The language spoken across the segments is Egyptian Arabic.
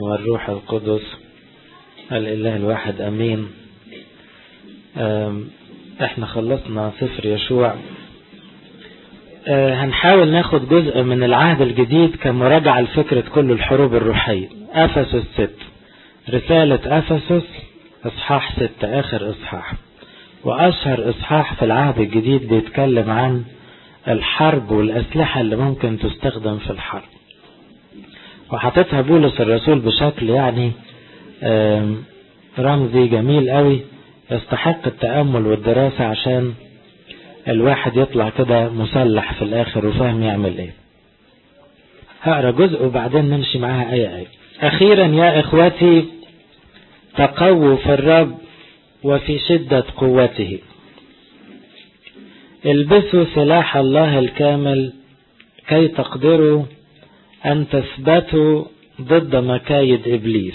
والروح القدس الإله الواحد أمين احنا خلصنا سفر يشوع اه هنحاول ناخد جزء من العهد الجديد كمراجعة لفكرة كل الحروب الروحية أفسس ست رسالة أفسس إصحاح ستة آخر إصحاح وأشهر إصحاح في العهد الجديد بيتكلم عن الحرب والأسلحة اللي ممكن تستخدم في الحرب وحطتها بولس الرسول بشكل يعني رمزي جميل قوي يستحق التأمل والدراسة عشان الواحد يطلع كده مسلح في الآخر وفاهم يعمل ايه هقرا جزء وبعدين نمشي معاها آية آية أخيرا يا إخوتي تقووا في الرب وفي شدة قوته البسوا سلاح الله الكامل كي تقدروا أن تثبتوا ضد مكايد إبليس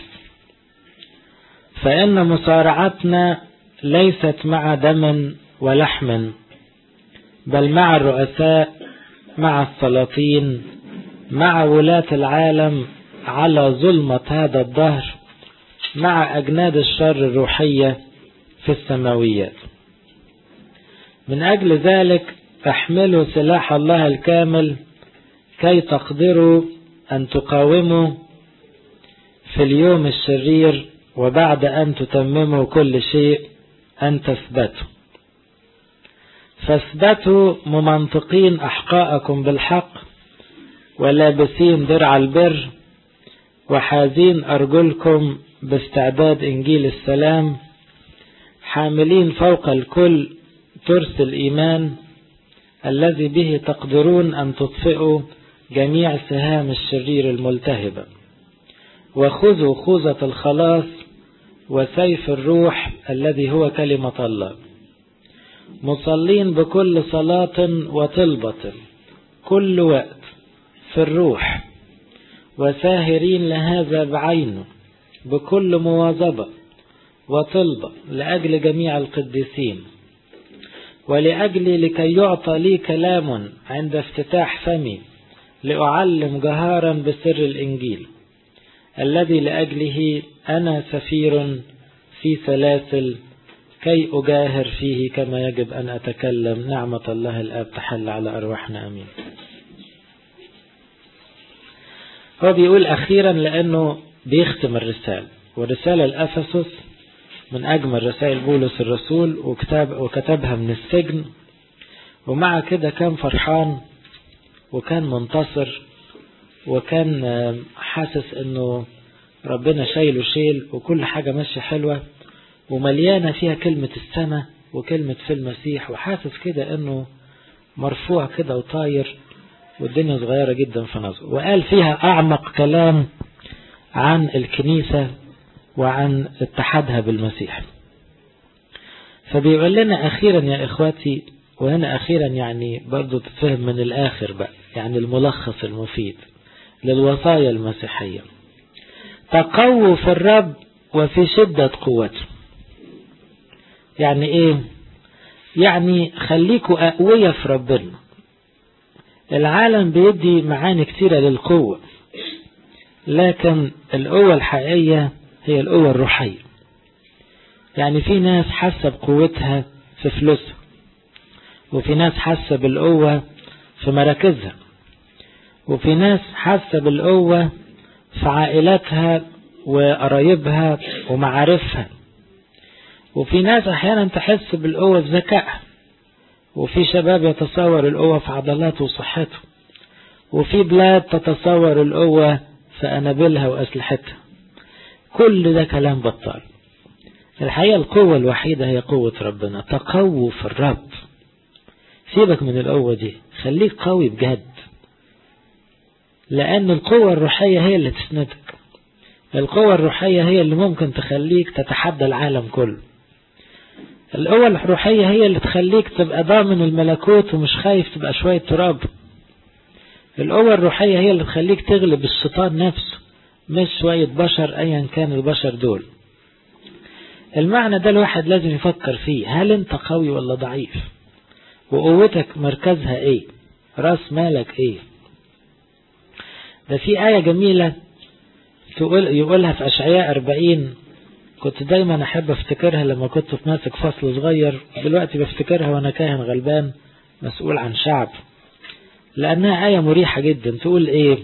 فإن مصارعتنا ليست مع دم ولحم بل مع الرؤساء مع السلاطين مع ولاة العالم على ظلمة هذا الدهر مع أجناد الشر الروحية في السماويات من أجل ذلك احملوا سلاح الله الكامل كي تقدروا أن تقاوموا في اليوم الشرير وبعد أن تتمموا كل شيء أن تثبتوا فاثبتوا ممنطقين أحقاءكم بالحق ولابسين درع البر وحازين أرجلكم باستعداد إنجيل السلام حاملين فوق الكل ترس الإيمان الذي به تقدرون أن تطفئوا جميع سهام الشرير الملتهبة وخذوا خوذة الخلاص وسيف الروح الذي هو كلمة الله مصلين بكل صلاة وطلبة كل وقت في الروح وساهرين لهذا بعينه بكل مواظبة وطلبة لأجل جميع القديسين ولأجلي لكي يعطى لي كلام عند افتتاح فمي لأعلم جهارا بسر الإنجيل الذي لأجله أنا سفير في سلاسل كي أجاهر فيه كما يجب أن أتكلم نعمة الله الآب تحل على أرواحنا أمين هو بيقول أخيرا لأنه بيختم الرسالة والرسالة الأفسس من أجمل رسائل بولس الرسول وكتاب وكتبها من السجن ومع كده كان فرحان وكان منتصر وكان حاسس انه ربنا شايله شيل وكل حاجة ماشية حلوة ومليانة فيها كلمة السماء وكلمة في المسيح وحاسس كده انه مرفوع كده وطاير والدنيا صغيرة جدا في نظره وقال فيها أعمق كلام عن الكنيسة وعن اتحادها بالمسيح فبيقول لنا أخيرا يا إخواتي وهنا أخيرا يعني برضو تفهم من الآخر بقى يعني الملخص المفيد للوصايا المسيحية تقووا في الرب وفي شدة قوته يعني ايه يعني خليكوا أقوية في ربنا العالم بيدي معاني كتيرة للقوة لكن القوة الحقيقية هي القوة الروحية يعني في ناس حاسة بقوتها في فلوسها وفي ناس حاسة بالقوة في مراكزها وفي ناس حاسة بالقوة في عائلاتها وقرايبها ومعارفها وفي ناس أحيانا تحس بالقوة في ذكائها وفي شباب يتصور القوة في عضلاته وصحته وفي بلاد تتصور القوة في أنابلها وأسلحتها كل ده كلام بطال الحقيقة القوة الوحيدة هي قوة ربنا تقووا في الرب سيبك من القوة دي خليك قوي بجد لأن القوة الروحية هي اللي تسندك القوة الروحية هي اللي ممكن تخليك تتحدى العالم كله القوة الروحية هي اللي تخليك تبقى ضامن الملكوت ومش خايف تبقى شوية تراب القوة الروحية هي اللي تخليك تغلب الشيطان نفسه مش شوية بشر أيا كان البشر دول المعنى ده الواحد لازم يفكر فيه هل انت قوي ولا ضعيف وقوتك مركزها ايه راس مالك ايه ده في آية جميلة تقول يقولها في أشعياء 40 كنت دايما أحب أفتكرها لما كنت في ماسك فصل صغير دلوقتي بفتكرها وأنا كاهن غلبان مسؤول عن شعب لأنها آية مريحة جدا تقول إيه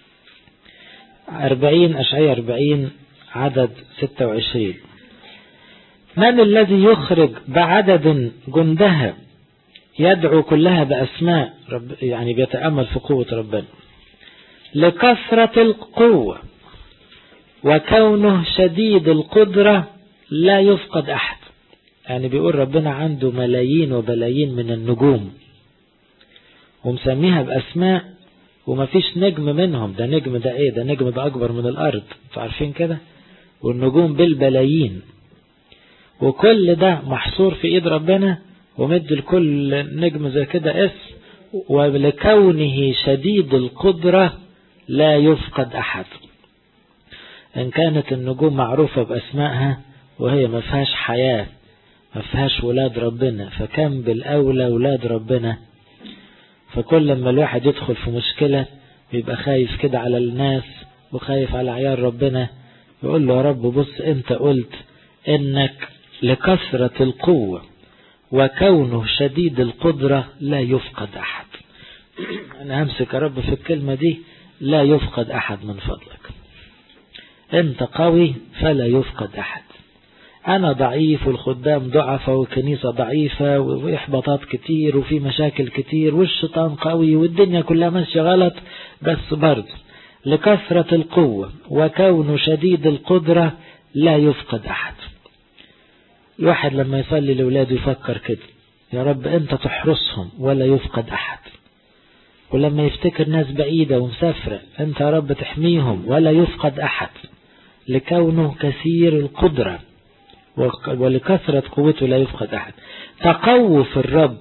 40 أشعياء 40 عدد 26 من الذي يخرج بعدد جندها يدعو كلها بأسماء رب يعني بيتأمل في قوة ربنا لكثرة القوة وكونه شديد القدرة لا يفقد أحد يعني بيقول ربنا عنده ملايين وبلايين من النجوم ومسميها بأسماء ومفيش نجم منهم ده نجم ده ايه ده نجم ده أكبر من الأرض انتوا عارفين كده والنجوم بالبلايين وكل ده محصور في ايد ربنا ومد لكل نجم زي كده اسم ولكونه شديد القدرة لا يفقد أحد إن كانت النجوم معروفة بأسمائها وهي ما فيهاش حياة ما فيهاش ولاد ربنا فكم بالأولى ولاد ربنا فكل لما الواحد يدخل في مشكلة بيبقى خايف كده على الناس وخايف على عيال ربنا يقول له يا رب بص انت قلت انك لكثرة القوة وكونه شديد القدرة لا يفقد أحد أنا همسك يا رب في الكلمة دي لا يفقد أحد من فضلك أنت قوي فلا يفقد أحد أنا ضعيف والخدام ضعفة والكنيسة ضعيفة وإحباطات كتير وفي مشاكل كتير والشيطان قوي والدنيا كلها ماشية غلط بس برضه لكثرة القوة وكونه شديد القدرة لا يفقد أحد الواحد لما يصلي لأولاده يفكر كده يا رب أنت تحرسهم ولا يفقد أحد ولما يفتكر ناس بعيدة ومسافرة أنت يا رب تحميهم ولا يفقد أحد لكونه كثير القدرة ولكثرة قوته لا يفقد أحد تقوى في الرب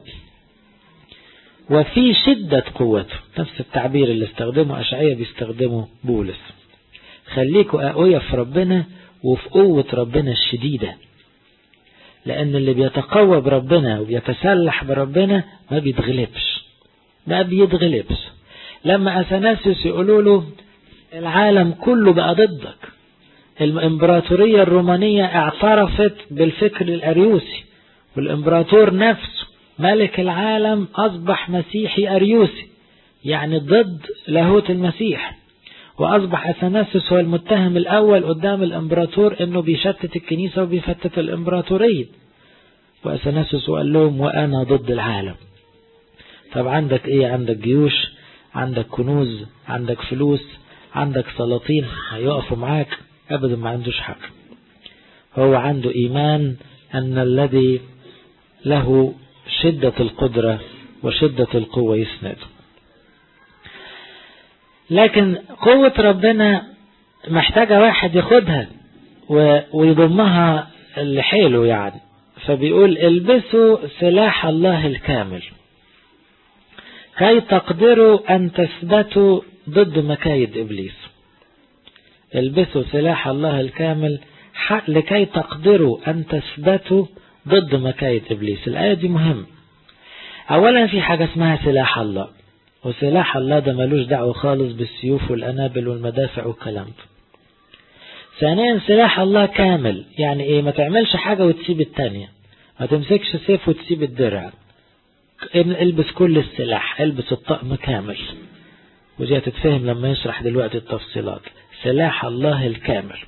وفي شدة قوته نفس التعبير اللي استخدمه أشعية بيستخدمه بولس خليكوا أقوية في ربنا وفي قوة ربنا الشديدة لأن اللي بيتقوى بربنا وبيتسلح بربنا ما بيتغلبش ما بيتغلبش لما أثناسيوس يقولوا له العالم كله بقى ضدك الإمبراطورية الرومانية اعترفت بالفكر الأريوسي والإمبراطور نفسه ملك العالم أصبح مسيحي أريوسي يعني ضد لاهوت المسيح وأصبح أثناسيوس هو المتهم الأول قدام الإمبراطور أنه بيشتت الكنيسة وبيفتت الإمبراطورية وأثناسيوس قال لهم وأنا ضد العالم طب عندك إيه عندك جيوش عندك كنوز عندك فلوس عندك سلاطين هيقفوا معاك أبدا ما عندوش حق هو عنده إيمان أن الذي له شدة القدرة وشدة القوة يسنده لكن قوة ربنا محتاجة واحد ياخدها ويضمها لحيله يعني فبيقول البسوا سلاح الله الكامل كي تقدروا أن تثبتوا ضد مكايد إبليس البسوا سلاح الله الكامل لكي تقدروا أن تثبتوا ضد مكايد إبليس الآية دي مهمة أولا في حاجة اسمها سلاح الله وسلاح الله ده ملوش دعوة خالص بالسيوف والأنابل والمدافع والكلام ده ثانيا سلاح الله كامل يعني ايه ما تعملش حاجة وتسيب التانية ما تمسكش سيف وتسيب الدرع البس كل السلاح البس الطقم كامل ودي هتتفهم لما يشرح دلوقتي التفصيلات سلاح الله الكامل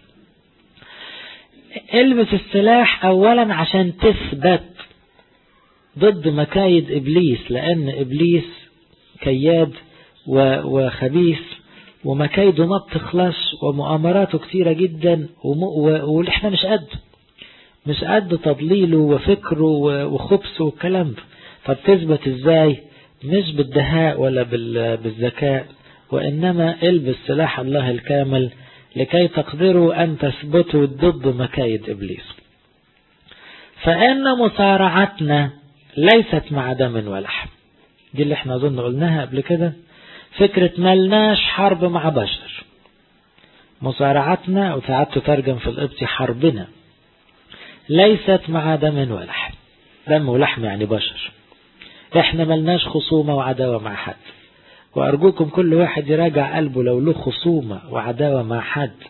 البس السلاح اولا عشان تثبت ضد مكايد ابليس لان ابليس كياد وخبيث ومكايده ما بتخلص ومؤامراته كثيرة جدا واحنا مش قد مش قد تضليله وفكره وخبثه والكلام ده طب تثبت ازاي مش بالدهاء ولا بالذكاء وإنما البس سلاح الله الكامل لكي تقدروا أن تثبتوا ضد مكايد إبليس فإن مصارعتنا ليست مع دم ولحم دي اللي احنا أظن قلناها قبل كده فكرة ملناش حرب مع بشر مصارعتنا وساعات تترجم في القبطي حربنا ليست مع دم ولحم دم ولحم يعني بشر احنا ملناش خصومة وعداوة مع حد وأرجوكم كل واحد يراجع قلبه لو له خصومة وعداوة مع حد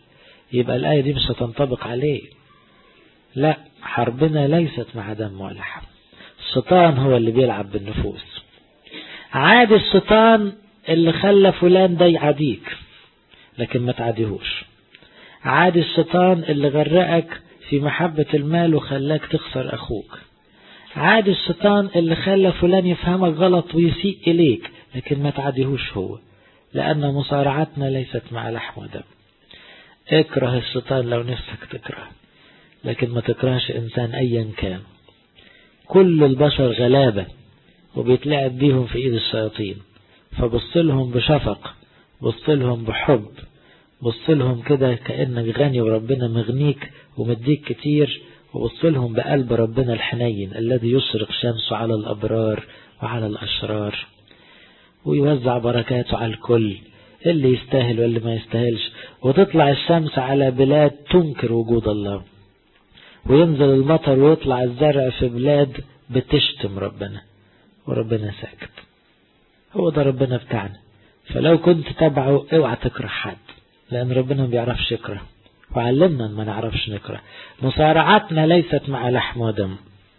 يبقى الآية دي مش هتنطبق عليه لا حربنا ليست مع دم ولا حم الشيطان هو اللي بيلعب بالنفوس عادي الشيطان اللي خلى فلان ده يعاديك لكن ما تعاديهوش عادي الشيطان اللي غرقك في محبة المال وخلاك تخسر أخوك عادي الشيطان اللي خلى فلان يفهمك غلط ويسيء إليك لكن ما تعاديهوش هو لأن مصارعتنا ليست مع لحم ودم اكره الشيطان لو نفسك تكره لكن ما تكرهش إنسان أيا كان كل البشر غلابة وبيتلعب بيهم في إيد الشياطين فبص لهم بشفق بص لهم بحب بص لهم كده كأنك غني وربنا مغنيك ومديك كتير وبص لهم بقلب ربنا الحنين الذي يشرق شمسه على الأبرار وعلى الأشرار ويوزع بركاته على الكل اللي يستاهل واللي ما يستاهلش وتطلع الشمس على بلاد تنكر وجود الله وينزل المطر ويطلع الزرع في بلاد بتشتم ربنا وربنا ساكت هو ده ربنا بتاعنا فلو كنت تبعه اوعى تكره حد لأن ربنا ما بيعرفش يكره وعلمنا ما نعرفش نكره مصارعتنا ليست مع لحم ودم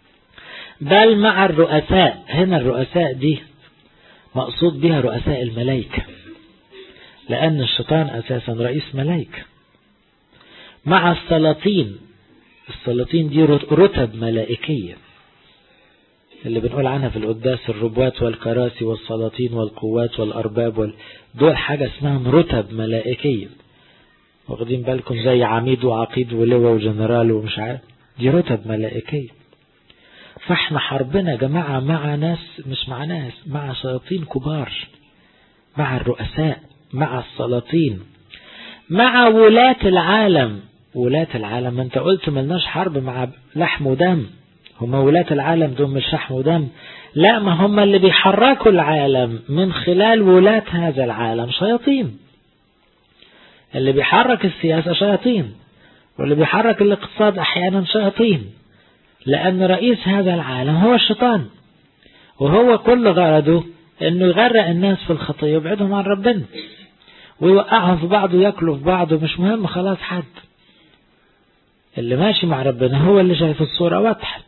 بل مع الرؤساء هنا الرؤساء دي مقصود بها رؤساء الملائكة لأن الشيطان أساسا رئيس ملائكة مع السلاطين السلاطين دي رتب ملائكية اللي بنقول عنها في القداس الربوات والكراسي والسلاطين والقوات والأرباب وال... دول حاجة اسمها رتب ملائكية واخدين بالكم زي عميد وعقيد ولواء وجنرال ومش عارف دي رتب ملائكية فاحنا حربنا يا جماعة مع ناس مش مع ناس مع شياطين كبار مع الرؤساء مع السلاطين مع ولاة العالم ولاة العالم انت قلت ملناش حرب مع لحم ودم هم ولاة العالم دول مش لحم ودم لا ما هم اللي بيحركوا العالم من خلال ولاة هذا العالم شياطين اللي بيحرك السياسة شياطين واللي بيحرك الاقتصاد احيانا شياطين لأن رئيس هذا العالم هو الشيطان وهو كل غرضه انه يغرق الناس في الخطية ويبعدهم عن ربنا ويوقعهم في بعض وياكلوا في بعض ومش مهم خلاص حد اللي ماشي مع ربنا هو اللي شايف الصورة واضحة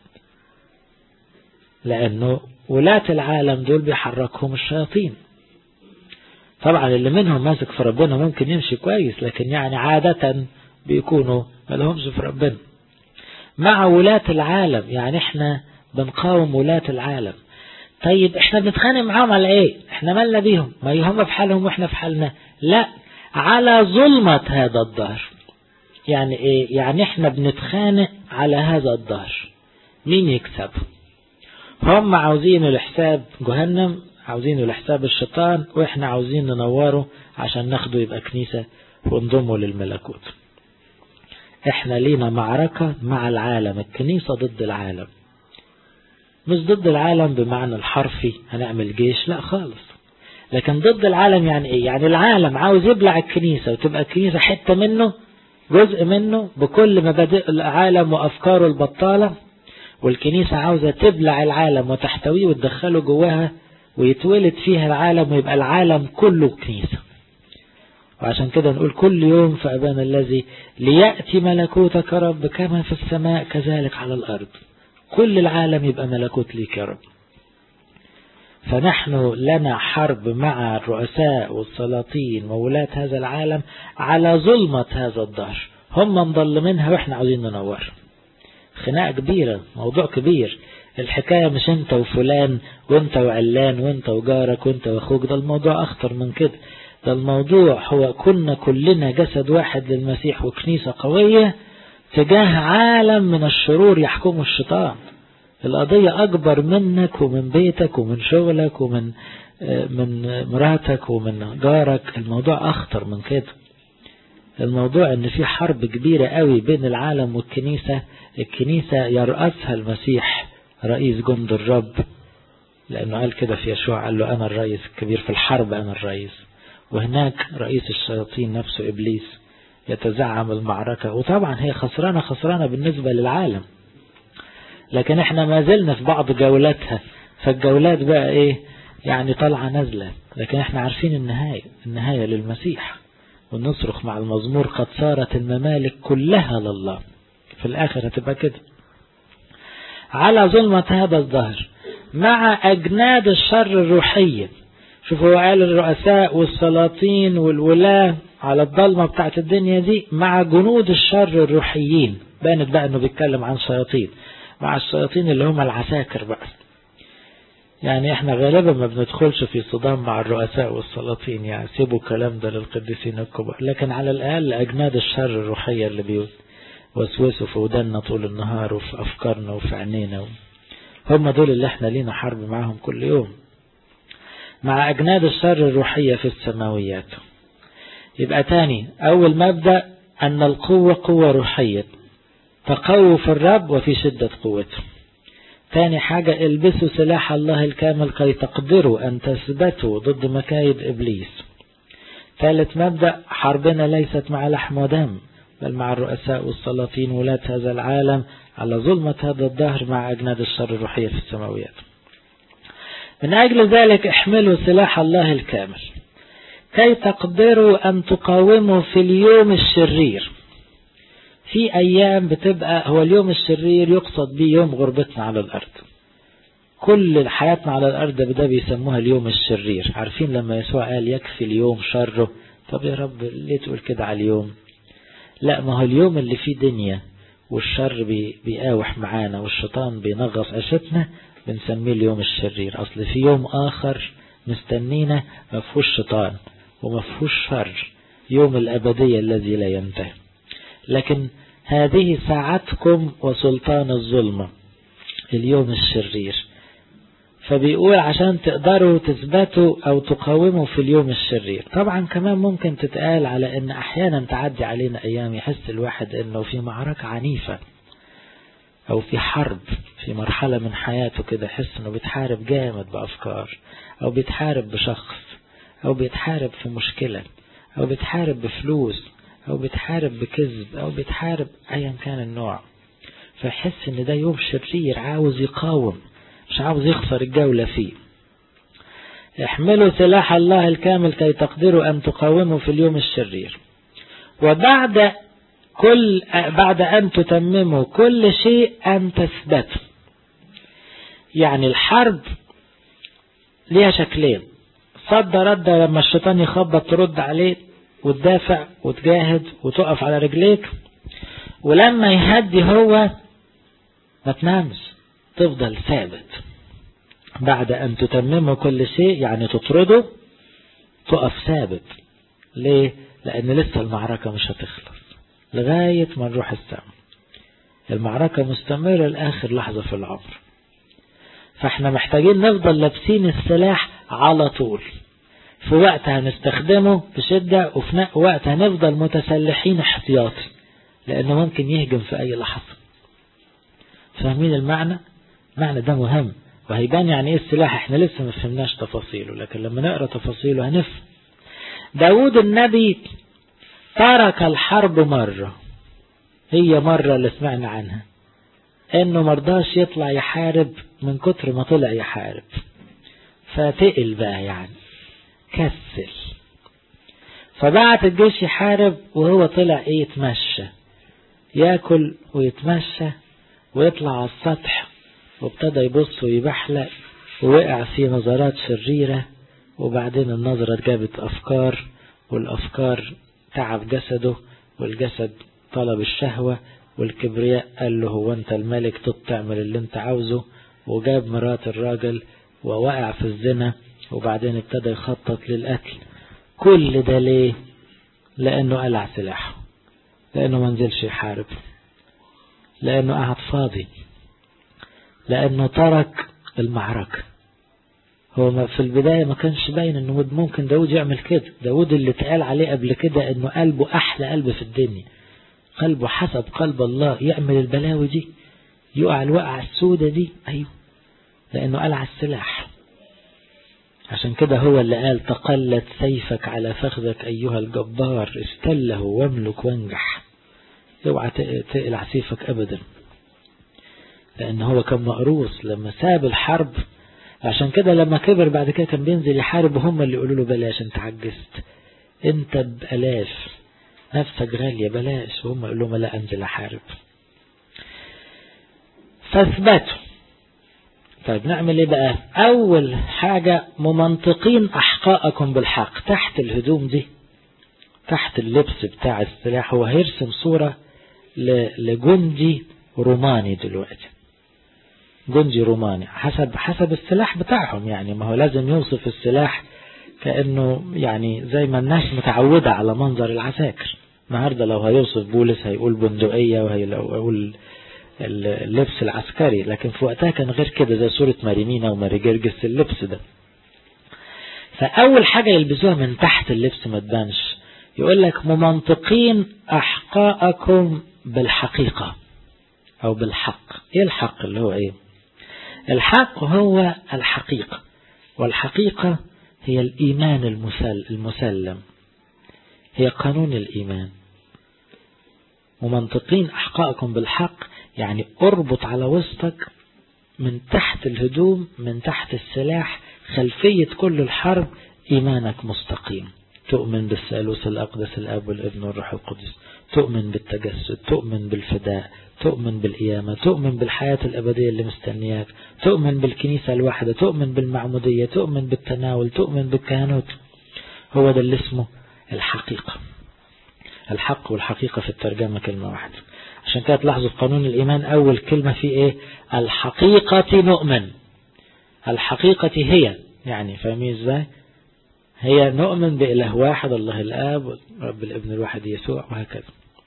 لأنه ولاة العالم دول بيحركهم الشياطين طبعا اللي منهم ماسك في ربنا ممكن يمشي كويس لكن يعني عادة بيكونوا ما لهمش في ربنا مع ولاة العالم يعني احنا بنقاوم ولاة العالم طيب احنا بنتخانق معاهم على ايه احنا مالنا بيهم ما هم في حالهم واحنا في حالنا لا على ظلمة هذا الدهر يعني ايه يعني احنا بنتخانق على هذا الدهر مين يكسب هم عاوزين الحساب جهنم عاوزين الحساب الشيطان واحنا عاوزين ننوره عشان ناخده يبقى كنيسة ونضمه للملكوت احنا لينا معركة مع العالم الكنيسة ضد العالم مش ضد العالم بمعنى الحرفي هنعمل جيش لا خالص لكن ضد العالم يعني ايه يعني العالم عاوز يبلع الكنيسة وتبقى الكنيسة حتة منه جزء منه بكل مبادئ العالم وأفكاره البطالة والكنيسة عاوزة تبلع العالم وتحتويه وتدخله جواها ويتولد فيها العالم ويبقى العالم كله كنيسة وعشان كده نقول كل يوم في أبانا الذي ليأتي ملكوتك رب كما في السماء كذلك على الأرض كل العالم يبقى ملكوت ليك يا رب فنحن لنا حرب مع الرؤساء والسلاطين وولاة هذا العالم على ظلمة هذا الدهر هم مظلمينها واحنا عاوزين ننور خناقة كبيرة موضوع كبير الحكاية مش انت وفلان وانت وعلان وانت وجارك وانت واخوك ده الموضوع اخطر من كده ده الموضوع هو كنا كلنا جسد واحد للمسيح وكنيسة قوية تجاه عالم من الشرور يحكمه الشيطان القضية أكبر منك ومن بيتك ومن شغلك ومن من مراتك ومن جارك الموضوع أخطر من كده الموضوع ان في حرب كبيرة قوي بين العالم والكنيسة الكنيسة يرأسها المسيح رئيس جند الرب لأنه قال كده في يشوع قال له أنا الرئيس الكبير في الحرب أنا الرئيس وهناك رئيس الشياطين نفسه إبليس يتزعم المعركة وطبعا هي خسرانة خسرانة بالنسبة للعالم لكن احنا ما زلنا في بعض جولاتها فالجولات بقى ايه يعني طالعة نازلة لكن احنا عارفين النهاية النهاية للمسيح ونصرخ مع المزمور قد صارت الممالك كلها لله في الآخر هتبقى كده على ظلمة هذا الظهر مع أجناد الشر الروحية شوفوا هو قال الرؤساء والسلاطين والولاة على الضلمة بتاعت الدنيا دي مع جنود الشر الروحيين بانت بقى انه بيتكلم عن شياطين مع الشياطين اللي هم العساكر بقى يعني احنا غالبا ما بندخلش في صدام مع الرؤساء والسلاطين يعني سيبوا الكلام ده للقديسين الكبار لكن على الاقل اجناد الشر الروحية اللي بيوسوسوا في ودنا طول النهار وفي افكارنا وفي عينينا هم دول اللي احنا لينا حرب معاهم كل يوم مع أجناد الشر الروحية في السماويات يبقى تاني أول مبدأ أن القوة قوة روحية تقووا في الرب وفي شدة قوته تاني حاجة البسوا سلاح الله الكامل كي تقدروا أن تثبتوا ضد مكايد إبليس ثالث مبدأ حربنا ليست مع لحم ودم بل مع الرؤساء والسلاطين ولاة هذا العالم على ظلمة هذا الدهر مع أجناد الشر الروحية في السماويات من أجل ذلك احملوا سلاح الله الكامل كي تقدروا أن تقاوموا في اليوم الشرير في أيام بتبقى هو اليوم الشرير يقصد به يوم غربتنا على الأرض كل حياتنا على الأرض ده بيسموها اليوم الشرير عارفين لما يسوع قال يكفي اليوم شره طب يا رب ليه تقول كده على اليوم لا ما هو اليوم اللي فيه دنيا والشر بي بيقاوح معانا والشيطان بينغص عيشتنا بنسميه اليوم الشرير أصل في يوم آخر مستنينا ما فيهوش شيطان وما فيهوش شر يوم الأبدية الذي لا ينتهي لكن هذه ساعتكم وسلطان الظلمة اليوم الشرير فبيقول عشان تقدروا تثبتوا أو تقاوموا في اليوم الشرير طبعا كمان ممكن تتقال على أن أحيانا تعدي علينا أيام يحس الواحد أنه في معركة عنيفة أو في حرب في مرحلة من حياته كده يحس أنه بيتحارب جامد بأفكار أو بيتحارب بشخص أو بيتحارب في مشكلة أو بيتحارب بفلوس أو بيتحارب بكذب أو بيتحارب أيا كان النوع فيحس أن ده يوم شرير عاوز يقاوم مش عاوز يخسر الجولة فيه احملوا سلاح الله الكامل كي تقدروا أن تقاوموا في اليوم الشرير وبعد كل بعد أن تتمموا كل شيء أن تثبتوا يعني الحرب ليها شكلين صد رد لما الشيطان يخبط ترد عليه وتدافع وتجاهد وتقف على رجليك ولما يهدي هو ما تنامش تفضل ثابت بعد أن تتمموا كل شيء يعني تطرده تقف ثابت ليه؟ لأن لسه المعركة مش هتخلص لغاية ما نروح السماء المعركة مستمرة لآخر لحظة في العمر فاحنا محتاجين نفضل لابسين السلاح على طول في وقت هنستخدمه بشدة وفي وقت هنفضل متسلحين احتياطي لأنه ممكن يهجم في أي لحظة فاهمين المعنى؟ المعنى ده مهم وهيبان يعني ايه السلاح احنا لسه ما فهمناش تفاصيله لكن لما نقرأ تفاصيله هنفهم داود النبي ترك الحرب مرة هي مرة اللي سمعنا عنها انه مرضاش يطلع يحارب من كتر ما طلع يحارب فتقل بقى يعني كسل فبعت الجيش يحارب وهو طلع ايه يتمشى ياكل ويتمشى ويطلع على السطح وابتدى يبص ويبحلق ووقع في نظرات شريرة وبعدين النظرة جابت أفكار والأفكار تعب جسده والجسد طلب الشهوة والكبرياء قال له هو انت الملك تعمل اللي انت عاوزه وجاب مرات الراجل ووقع في الزنا وبعدين ابتدى يخطط للقتل كل ده ليه لانه قلع سلاحه لانه ما نزلش يحارب لانه قعد فاضي لانه ترك المعركة هو في البداية ما كانش باين انه ممكن داود يعمل كده داود اللي اتقال عليه قبل كده انه قلبه احلى قلب في الدنيا قلبه حسب قلب الله يعمل البلاوي دي يقع الوقعة السودة دي ايوه لانه قلع السلاح عشان كده هو اللي قال تقلت سيفك على فخذك ايها الجبار استله واملك وانجح اوعى تقلع سيفك ابدا لان هو كان مقروص لما ساب الحرب عشان كده لما كبر بعد كده كان بينزل يحارب وهم اللي يقولوا له بلاش انت عجزت انت بألاف نفسك غالية بلاش وهم يقول لهم لا انزل احارب فاثبتوا طيب نعمل ايه بقى اول حاجة ممنطقين احقائكم بالحق تحت الهدوم دي تحت اللبس بتاع السلاح هو هيرسم صورة لجندي روماني دلوقتي جندي روماني حسب حسب السلاح بتاعهم يعني ما هو لازم يوصف السلاح كأنه يعني زي ما الناس متعودة على منظر العساكر النهاردة لو هيوصف بولس هيقول بندقية وهيقول اللبس العسكري لكن في وقتها كان غير كده زي صورة ماريمينا وماري جرجس اللبس ده فأول حاجة يلبسوها من تحت اللبس ما تبانش يقول لك ممنطقين أحقاءكم بالحقيقة أو بالحق إيه الحق اللي هو إيه الحق هو الحقيقة والحقيقة هي الإيمان المسل المسلم هي قانون الإيمان ممنطقين أحقاءكم بالحق يعني اربط على وسطك من تحت الهدوم من تحت السلاح خلفية كل الحرب إيمانك مستقيم تؤمن بالثالوث الأقدس الأب والابن والروح القدس تؤمن بالتجسد تؤمن بالفداء تؤمن بالقيامة تؤمن بالحياة الأبدية اللي مستنياك تؤمن بالكنيسة الواحدة تؤمن بالمعمودية تؤمن بالتناول تؤمن بالكهنوت هو ده اللي اسمه الحقيقة الحق والحقيقة في الترجمة كلمة واحدة عشان كده تلاحظوا في قانون الإيمان أول كلمة فيه إيه الحقيقة نؤمن الحقيقة هي يعني فاهمين إزاي هي نؤمن بإله واحد الله الآب رب الابن الواحد يسوع وهكذا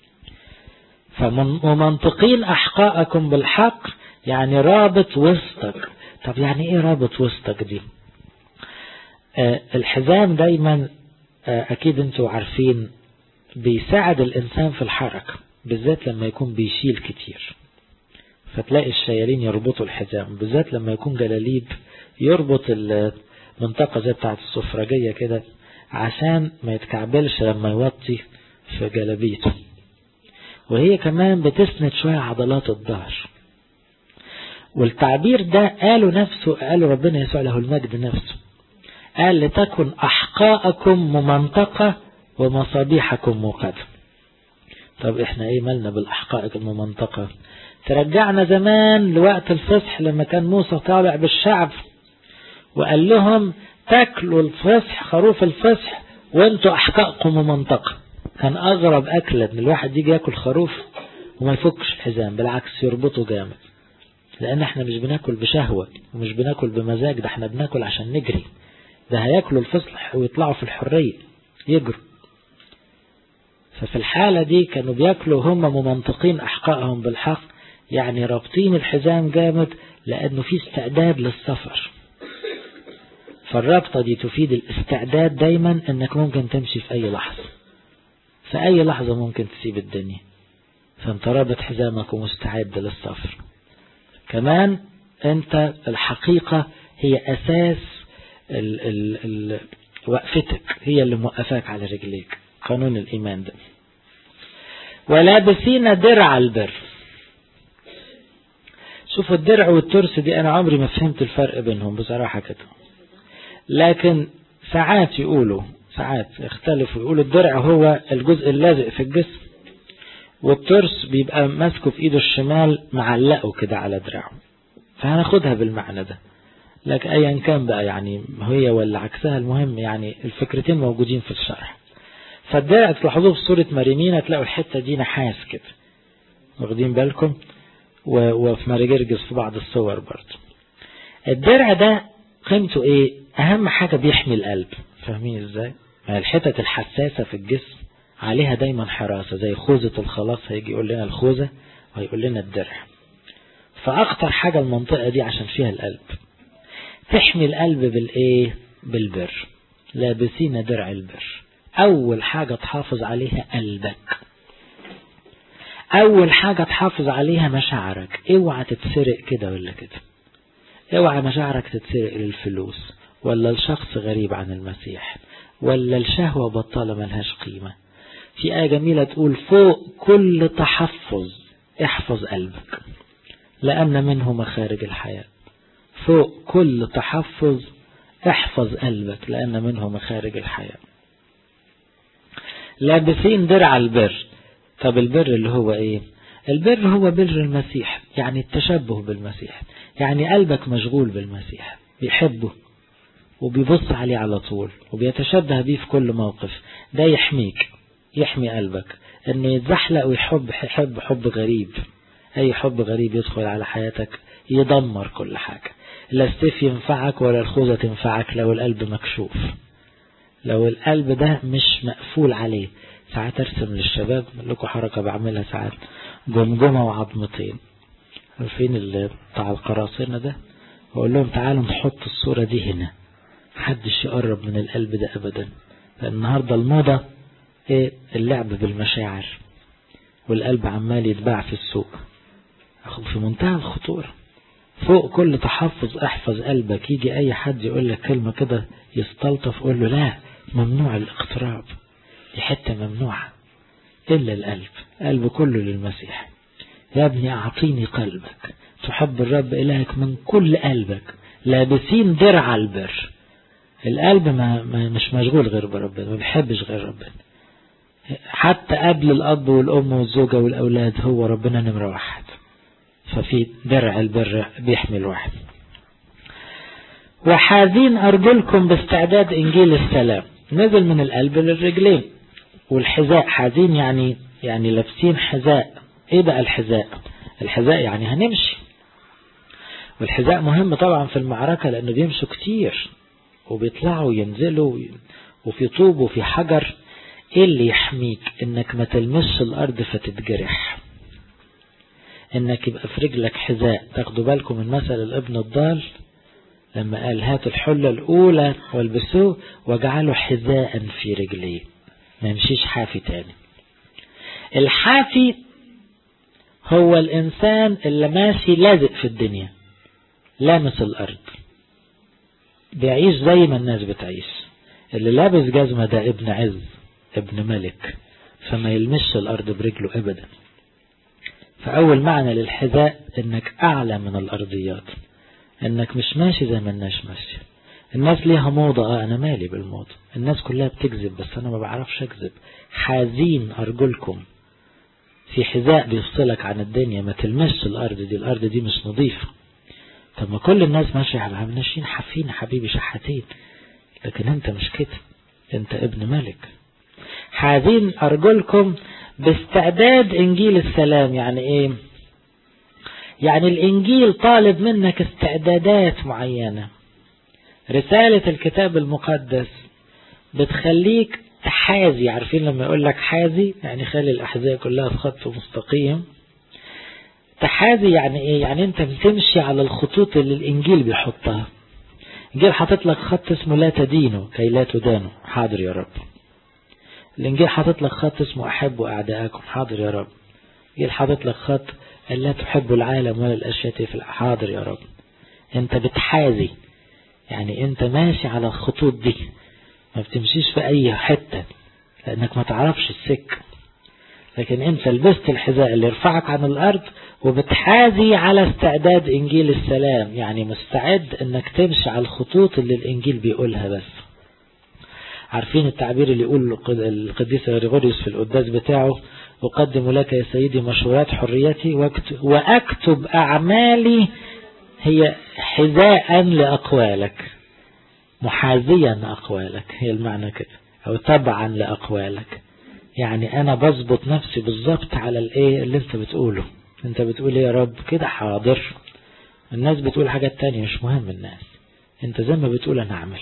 فمنطقين أحقاءكم بالحق يعني رابط وسطك طب يعني إيه رابط وسطك دي آه الحزام دايما آه أكيد أنتوا عارفين بيساعد الإنسان في الحركة بالذات لما يكون بيشيل كتير فتلاقي الشيالين يربطوا الحزام بالذات لما يكون جلاليب يربط المنطقة زي بتاعت السفرجية كده عشان ما يتكعبلش لما يوطي في جلابيته وهي كمان بتسند شوية عضلات الظهر والتعبير ده قاله نفسه قاله ربنا يسوع له المجد نفسه قال لتكن أحقاءكم ممنطقة ومصابيحكم موقدة طب احنا ايه مالنا بالأحقائق الممنطقة ترجعنا زمان لوقت الفصح لما كان موسى طالع بالشعب وقال لهم تاكلوا الفصح خروف الفصح وانتوا أحقائكم ممنطقة كان أغرب أكلة ان الواحد يجي ياكل خروف وما يفكش الحزام بالعكس يربطه جامد لأن احنا مش بناكل بشهوة ومش بناكل بمزاج ده احنا بناكل عشان نجري ده هياكلوا الفصح ويطلعوا في الحرية يجروا ففي الحالة دي كانوا بياكلوا هم ممنطقين أحقائهم بالحق يعني رابطين الحزام جامد لأنه في استعداد للسفر فالرابطة دي تفيد الاستعداد دايما انك ممكن تمشي في اي لحظة في اي لحظة ممكن تسيب الدنيا فانت رابط حزامك ومستعد للسفر كمان انت الحقيقة هي اساس ال ال ال وقفتك هي اللي موقفاك على رجليك قانون الايمان ده ولابسين درع البر شوفوا الدرع والترس دي انا عمري ما فهمت الفرق بينهم بصراحة كده لكن ساعات يقولوا ساعات يختلفوا يقولوا الدرع هو الجزء اللازق في الجسم والترس بيبقى ماسكه في ايده الشمال معلقه كده على دراعه فهناخدها بالمعنى ده لكن ايا كان بقى يعني هي ولا عكسها المهم يعني الفكرتين موجودين في الشرح فالدرع تلاحظوه في صورة مريمين تلاقوا الحتة دي نحاس كده واخدين بالكم وفي ماريجرجس في بعض الصور برضه الدرع ده قيمته ايه اهم حاجة بيحمي القلب فاهمين ازاي الحتت الحساسة في الجسم عليها دايما حراسة زي خوذة الخلاص هيجي يقول لنا الخوذة وهيقول لنا الدرع فاخطر حاجة المنطقة دي عشان فيها القلب تحمي القلب بالايه بالبر لابسين درع البر اول حاجة تحافظ عليها قلبك اول حاجة تحافظ عليها مشاعرك اوعى تتسرق كده ولا كده اوعى مشاعرك تتسرق للفلوس ولا الشخص غريب عن المسيح ولا الشهوة بطالة ملهاش قيمة في آية جميلة تقول فوق كل تحفظ احفظ قلبك لأن منه مخارج الحياة فوق كل تحفظ احفظ قلبك لأن منه مخارج الحياة لابسين درع البر طب البر اللي هو ايه البر هو بر المسيح يعني التشبه بالمسيح يعني قلبك مشغول بالمسيح بيحبه وبيبص عليه على طول وبيتشبه بيه في كل موقف ده يحميك يحمي قلبك انه يتزحلق ويحب يحب حب غريب اي حب غريب يدخل على حياتك يدمر كل حاجة لا السيف ينفعك ولا الخوذة تنفعك لو القلب مكشوف لو القلب ده مش مقفول عليه ساعات ارسم للشباب لكم حركة بعملها ساعات جمجمة وعظمتين عارفين اللي بتاع القراصنة ده واقول لهم تعالوا نحط الصورة دي هنا محدش يقرب من القلب ده ابدا لان النهاردة الموضة ايه اللعب بالمشاعر والقلب عمال يتباع في السوق في منتهى الخطورة فوق كل تحفظ احفظ قلبك يجي اي حد يقول لك كلمة كده يستلطف قول له لا ممنوع الاقتراب دي حتة ممنوعة إلا القلب قلب كله للمسيح يا ابني أعطيني قلبك تحب الرب إلهك من كل قلبك لابسين درع البر القلب ما, ما مش مشغول غير بربنا ما بيحبش غير ربنا حتى قبل الأب والأم والزوجة والأولاد هو ربنا نمرة واحد ففي درع البر بيحمي الواحد وحاذين أرجلكم باستعداد إنجيل السلام نزل من القلب للرجلين والحذاء حاذين يعني يعني لابسين حذاء ايه بقى الحذاء الحذاء يعني هنمشي والحذاء مهم طبعا في المعركة لانه بيمشوا كتير وبيطلعوا وينزلوا وفي طوب وفي حجر ايه اللي يحميك انك ما تلمسش الارض فتتجرح انك يبقى في رجلك حذاء تاخدوا بالكم من مثل الابن الضال لما قال هات الحلة الأولى والبسوه واجعله حذاء في رجليه ما يمشيش حافي تاني الحافي هو الإنسان اللي ماشي لازق في الدنيا لامس الأرض بيعيش زي ما الناس بتعيش اللي لابس جزمة ده ابن عز ابن ملك فما يلمسش الأرض برجله أبدا فأول معنى للحذاء انك أعلى من الأرضيات انك مش ماشي زي ما الناس ماشية الناس ليها موضة اه انا مالي بالموضة الناس كلها بتكذب بس انا ما بعرفش اكذب حازين ارجلكم في حذاء بيفصلك عن الدنيا ما تلمسش الارض دي الارض دي مش نظيفة طب ما كل الناس ماشية على ماشيين حافين حبيبي شحاتين لكن انت مش كده انت ابن ملك حازين ارجلكم باستعداد انجيل السلام يعني ايه يعني الانجيل طالب منك استعدادات معينة رسالة الكتاب المقدس بتخليك تحازي عارفين لما يقول لك حازي يعني خلي الأحذية كلها في خط مستقيم تحازي يعني ايه يعني انت بتمشي على الخطوط اللي الانجيل بيحطها الانجيل حاطط لك خط اسمه لا تدينوا كي لا تدانوا حاضر يا رب الانجيل حاطط لك خط اسمه احبوا اعداءكم حاضر يا رب الانجيل حاطط لك خط لا تحبوا العالم ولا الاشياء في الحاضر يا رب انت بتحازي يعني انت ماشي على الخطوط دي ما بتمشيش في اي حتة لانك ما تعرفش السك لكن انت لبست الحذاء اللي يرفعك عن الارض وبتحازي على استعداد انجيل السلام يعني مستعد انك تمشي على الخطوط اللي الانجيل بيقولها بس عارفين التعبير اللي يقول القديس غريغوريوس في القداس بتاعه أقدم لك يا سيدي مشورات حريتي وأكتب أعمالي هي حذاء لأقوالك محاذيا أقوالك هي المعنى كده أو تبعا لأقوالك يعني أنا بظبط نفسي بالظبط على الإيه اللي أنت بتقوله أنت بتقول يا رب كده حاضر الناس بتقول حاجات تانية مش مهم الناس أنت زي ما بتقول أنا أعمل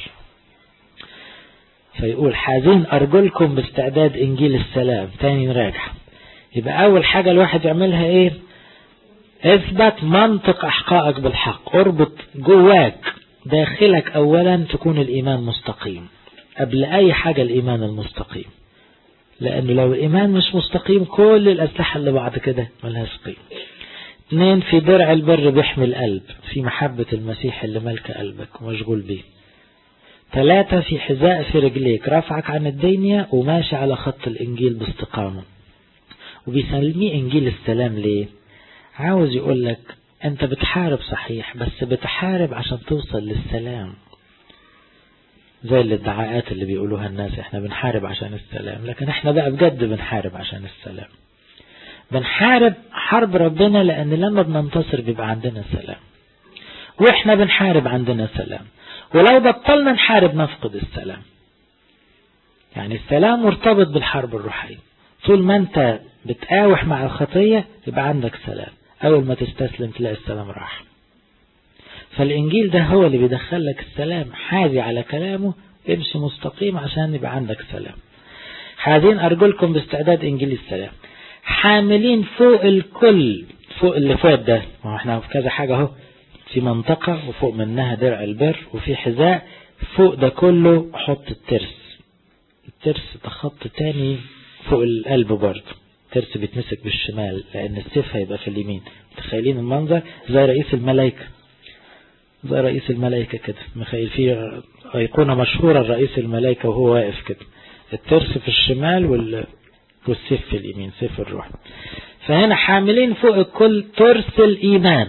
فيقول حازين أرجلكم باستعداد إنجيل السلام تاني نراجع يبقى أول حاجة الواحد يعملها إيه اثبت منطق أحقائك بالحق اربط جواك داخلك أولا تكون الإيمان مستقيم قبل أي حاجة الإيمان المستقيم لأنه لو الإيمان مش مستقيم كل الأسلحة اللي بعد كده ملهاش قيمة اثنين في درع البر بيحمي القلب في محبة المسيح اللي ملك قلبك ومشغول بيه ثلاثة في حذاء في رجليك رافعك عن الدنيا وماشي على خط الإنجيل باستقامة وبيسميه إنجيل السلام ليه عاوز يقول لك أنت بتحارب صحيح بس بتحارب عشان توصل للسلام زي الادعاءات اللي بيقولوها الناس احنا بنحارب عشان السلام لكن احنا بقى بجد بنحارب عشان السلام بنحارب حرب ربنا لان لما بننتصر بيبقى عندنا سلام واحنا بنحارب عندنا سلام ولو بطلنا نحارب نفقد السلام يعني السلام مرتبط بالحرب الروحية طول ما انت بتقاوح مع الخطية يبقى عندك سلام اول ما تستسلم تلاقي السلام راح فالانجيل ده هو اللي بيدخل لك السلام حاذي على كلامه امشي مستقيم عشان يبقى عندك سلام حاذين ارجلكم باستعداد انجيل السلام حاملين فوق الكل فوق اللي فوق ده ما احنا في كذا حاجة اهو في منطقة وفوق منها درع البر وفي حذاء فوق ده كله حط الترس الترس ده خط تاني فوق القلب برضه الترس بيتمسك بالشمال لان السيف هيبقى في اليمين متخيلين المنظر زي رئيس الملائكة زي رئيس الملائكة كده مخيل فيه أيقونة مشهورة رئيس الملائكة وهو واقف كده الترس في الشمال وال... والسيف في اليمين سيف الروح فهنا حاملين فوق الكل ترس الإيمان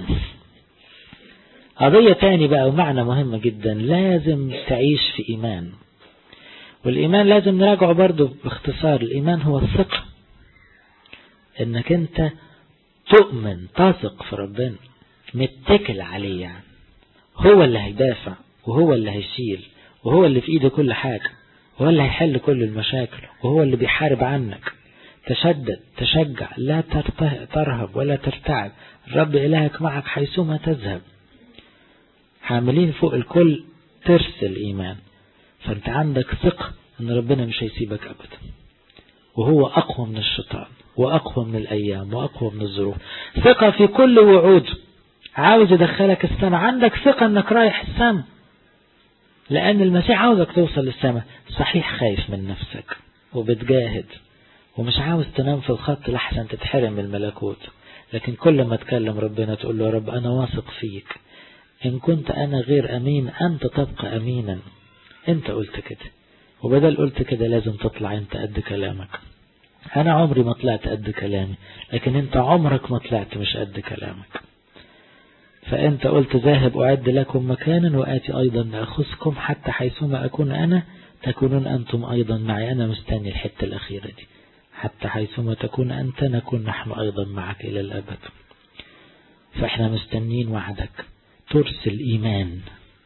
قضية تاني بقى ومعنى مهمة جدا لازم تعيش في إيمان والإيمان لازم نراجعه برضو باختصار الإيمان هو الثقة إنك أنت تؤمن تثق في ربنا متكل عليه يعني هو اللي هيدافع وهو اللي هيشيل وهو اللي في ايده كل حاجة وهو اللي هيحل كل المشاكل وهو اللي بيحارب عنك تشدد تشجع لا ترهب ولا ترتعب الرب إلهك معك حيثما تذهب حاملين فوق الكل ترس الإيمان فأنت عندك ثقة أن ربنا مش هيسيبك أبدا وهو أقوى من الشيطان وأقوى من الأيام وأقوى من الظروف ثقة في كل وعود عاوز يدخلك السماء عندك ثقة انك رايح السماء لان المسيح عاوزك توصل للسماء صحيح خايف من نفسك وبتجاهد ومش عاوز تنام في الخط لحسن تتحرم من الملكوت لكن كل ما تكلم ربنا تقول له يا رب انا واثق فيك ان كنت انا غير امين انت تبقى امينا انت قلت كده وبدل قلت كده لازم تطلع انت قد كلامك انا عمري ما طلعت قد كلامي لكن انت عمرك ما طلعت مش قد كلامك فأنت قلت ذاهب أعد لكم مكانا وآتي أيضا لأخذكم حتى حيثما أكون أنا تكونون أنتم أيضا معي أنا مستني الحتة الأخيرة دي حتى حيثما تكون أنت نكون نحن أيضا معك إلى الأبد فإحنا مستنين وعدك ترس الإيمان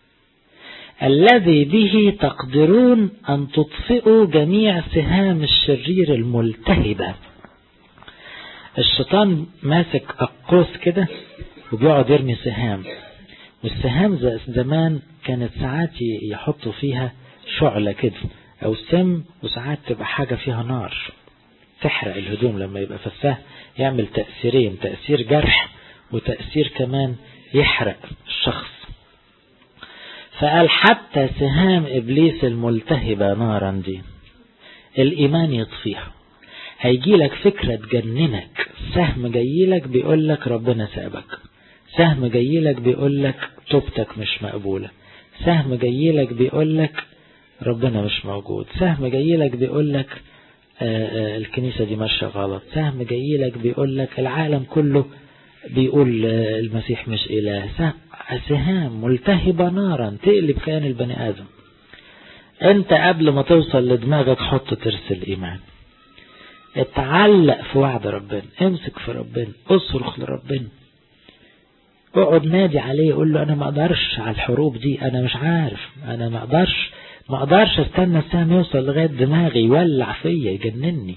الذي به تقدرون أن تطفئوا جميع سهام الشرير الملتهبة الشيطان ماسك أقوس كده وبيقعد يرمي سهام والسهام زمان كانت ساعات يحطوا فيها شعلة كده أو سم وساعات تبقى حاجة فيها نار تحرق الهدوم لما يبقى فساه يعمل تأثيرين تأثير جرح وتأثير كمان يحرق الشخص فقال حتى سهام إبليس الملتهبة نارا دي الإيمان يطفيها هيجي لك فكرة تجننك سهم جاي لك بيقول لك ربنا سابك سهم جاي لك بيقول لك توبتك مش مقبولة سهم جاي لك بيقول لك ربنا مش موجود سهم جاي لك بيقول لك الكنيسة دي ماشية غلط سهم جاي لك بيقول لك العالم كله بيقول المسيح مش إله سهام ملتهبة نارا تقلب كيان البني آدم انت قبل ما توصل لدماغك حط ترس الإيمان اتعلق في وعد ربنا امسك في ربنا اصرخ لربنا اقعد نادي عليه قول له انا ما اقدرش على الحروب دي انا مش عارف انا ما اقدرش ما اقدرش استنى السهم يوصل لغاية دماغي يولع فيا يجنني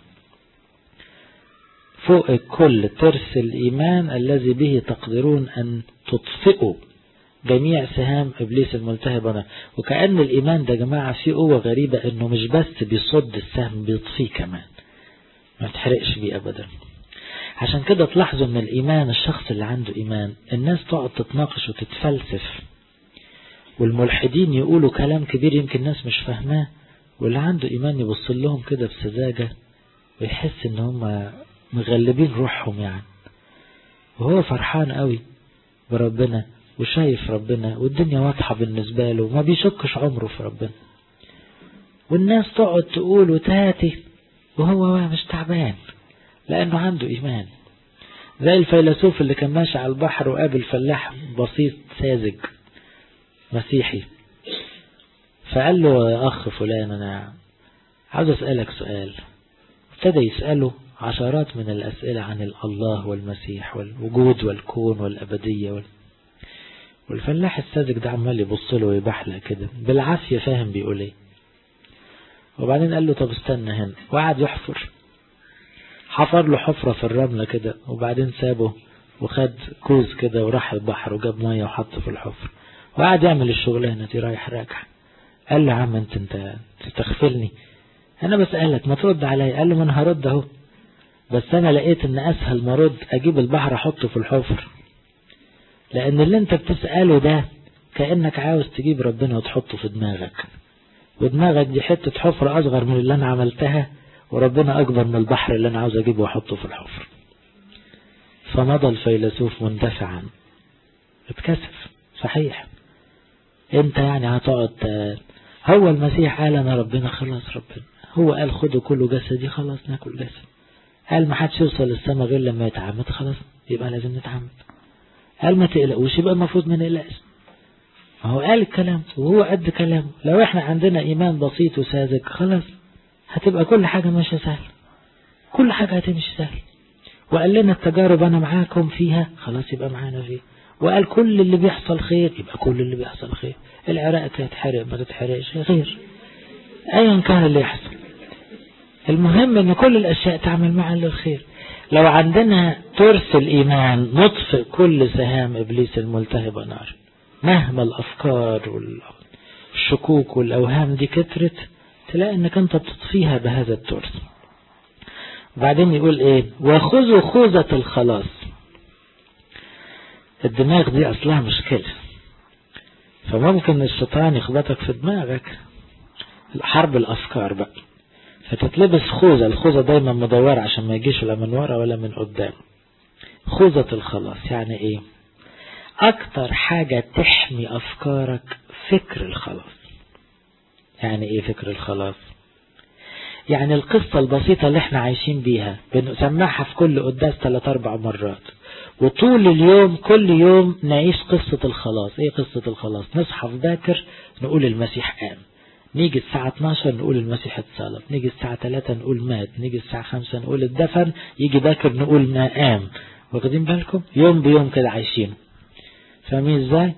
فوق الكل ترس الإيمان الذي به تقدرون أن تطفئوا جميع سهام إبليس الملتهبة وكأن الإيمان ده جماعة فيه قوة غريبة أنه مش بس بيصد السهم بيطفيه كمان ما تحرقش بيه أبدا عشان كده تلاحظوا ان الإيمان الشخص اللي عنده إيمان الناس تقعد تتناقش وتتفلسف والملحدين يقولوا كلام كبير يمكن الناس مش فاهماه واللي عنده إيمان يبص لهم كده بسذاجة ويحس ان هم مغلبين روحهم يعني وهو فرحان قوي بربنا وشايف ربنا والدنيا واضحة بالنسبة له وما بيشكش عمره في ربنا والناس تقعد تقول وتاتي وهو مش تعبان لأنه عنده إيمان زي الفيلسوف اللي كان ماشي على البحر وقابل فلاح بسيط ساذج مسيحي فقال له يا أخ فلان أنا عاوز أسألك سؤال ابتدى يسأله عشرات من الأسئلة عن الله والمسيح والوجود والكون والأبدية وال... والفلاح الساذج ده عمال يبص له ويبحلق كده بالعافية فاهم بيقول ايه وبعدين قال له طب استنى هنا وقعد يحفر حفر له حفرة في الرملة كده وبعدين سابه وخد كوز كده وراح البحر وجاب مية وحطه في الحفر وقعد يعمل الشغلانة دي رايح راجع قال له يا عم انت انت تستغفلني انا بسألك ما ترد عليا قال له ما انا هرد اهو بس انا لقيت ان اسهل ما ارد اجيب البحر احطه في الحفر لان اللي انت بتسأله ده كأنك عاوز تجيب ربنا وتحطه في دماغك ودماغك دي حتة حفرة اصغر من اللي انا عملتها وربنا اكبر من البحر اللي انا عاوز اجيبه واحطه في الحفر فمضى الفيلسوف مندفعا اتكسف صحيح انت يعني هتقعد هو المسيح قال انا ربنا خلاص ربنا هو قال خدوا كله جسدي خلاص ناكل جسد قال ما حدش يوصل للسما غير لما يتعمد خلاص يبقى لازم نتعمد قال ما تقلقوش يبقى المفروض ما نقلقش هو قال الكلام وهو قد كلامه لو احنا عندنا ايمان بسيط وساذج خلاص هتبقى كل حاجة ماشية سهل كل حاجة هتمشي سهل وقال لنا التجارب انا معاكم فيها خلاص يبقى معانا فيها وقال كل اللي بيحصل خير يبقى كل اللي بيحصل خير العراق تتحرق ما تتحرقش خير ايا كان اللي يحصل المهم ان كل الاشياء تعمل معا للخير لو عندنا ترس الايمان نطفئ كل سهام ابليس الملتهبة نار مهما الافكار والشكوك والاوهام دي كترت تلاقي انك انت بتطفيها بهذا الترس وبعدين يقول ايه وخذوا خوذة الخلاص الدماغ دي اصلها مشكلة فممكن الشيطان يخبطك في دماغك حرب الافكار بقى فتتلبس خوذة الخوذة دايما مدورة عشان ما يجيش لا من ورا ولا من قدام خوذة الخلاص يعني ايه اكتر حاجة تحمي افكارك فكر الخلاص يعني ايه فكر الخلاص يعني القصة البسيطة اللي احنا عايشين بيها بنسمعها في كل قداس ثلاث اربع مرات وطول اليوم كل يوم نعيش قصة الخلاص ايه قصة الخلاص نصحى في باكر نقول المسيح قام نيجي الساعة 12 نقول المسيح اتصلب نيجي الساعة 3 نقول مات نيجي الساعة 5 نقول اتدفن يجي باكر نقول ما قام واخدين بالكم يوم بيوم كده عايشين فاهمين ازاي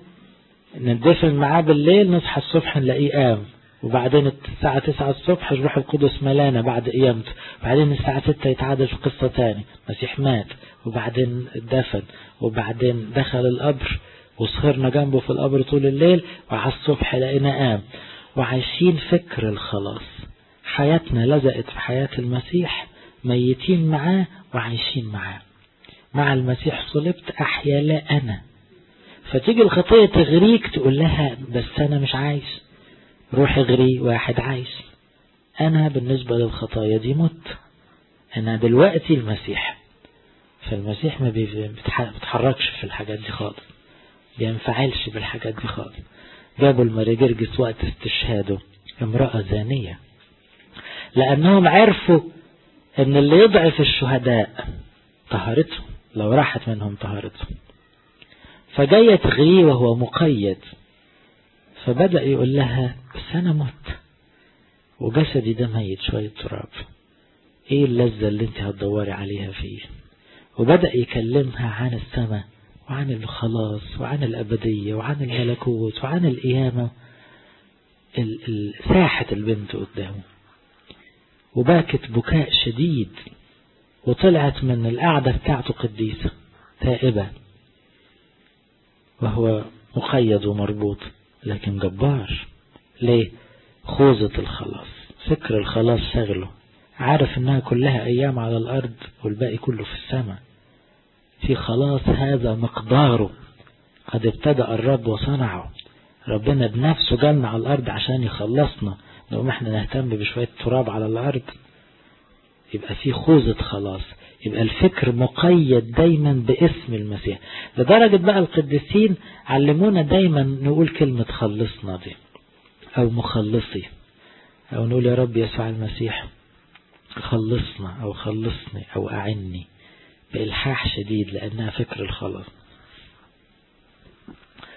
ندفن معاه بالليل نصحى الصبح نلاقيه قام وبعدين الساعة 9 الصبح الروح القدس ملانا بعد قيامته بعدين الساعة 6 يتعادل في قصة تاني مسيح مات وبعدين اتدفن وبعدين دخل القبر وسهرنا جنبه في القبر طول الليل وعلى الصبح لقينا قام وعايشين فكر الخلاص حياتنا لزقت في حياة المسيح ميتين معاه وعايشين معاه مع المسيح صلبت أحيا لا أنا فتيجي الخطية تغريك تقول لها بس أنا مش عايش روح اغري واحد عايش أنا بالنسبة للخطايا دي مت أنا دلوقتي المسيح فالمسيح ما بيتحركش في الحاجات دي خالص بينفعلش بالحاجات دي خالص جابوا المريجرجس وقت استشهاده امرأة زانية لأنهم عرفوا ان اللي يضعف الشهداء طهارته لو راحت منهم طهارته فجاية تغريه وهو مقيد فبدأ يقول لها بس أنا مت وجسدي ده ميت شوية تراب ايه اللذة اللي انت هتدوري عليها فيه وبدأ يكلمها عن السماء وعن الخلاص وعن الأبدية وعن الملكوت وعن القيامة ساحة البنت قدامه وباكت بكاء شديد وطلعت من القعدة بتاعته قديسة تائبة وهو مقيد ومربوط لكن جبار ليه خوذة الخلاص فكر الخلاص شغله عارف انها كلها ايام على الارض والباقي كله في السماء في خلاص هذا مقداره قد ابتدأ الرب وصنعه ربنا بنفسه جالنا على الأرض عشان يخلصنا نقوم احنا نهتم بشوية تراب على الأرض يبقى في خوذة خلاص يبقى الفكر مقيد دايما باسم المسيح لدرجة بقى القديسين علمونا دايما نقول كلمة خلصنا دي أو مخلصي أو نقول يا رب يسوع المسيح خلصنا أو خلصني أو أعني بإلحاح شديد لأنها فكر الخلاص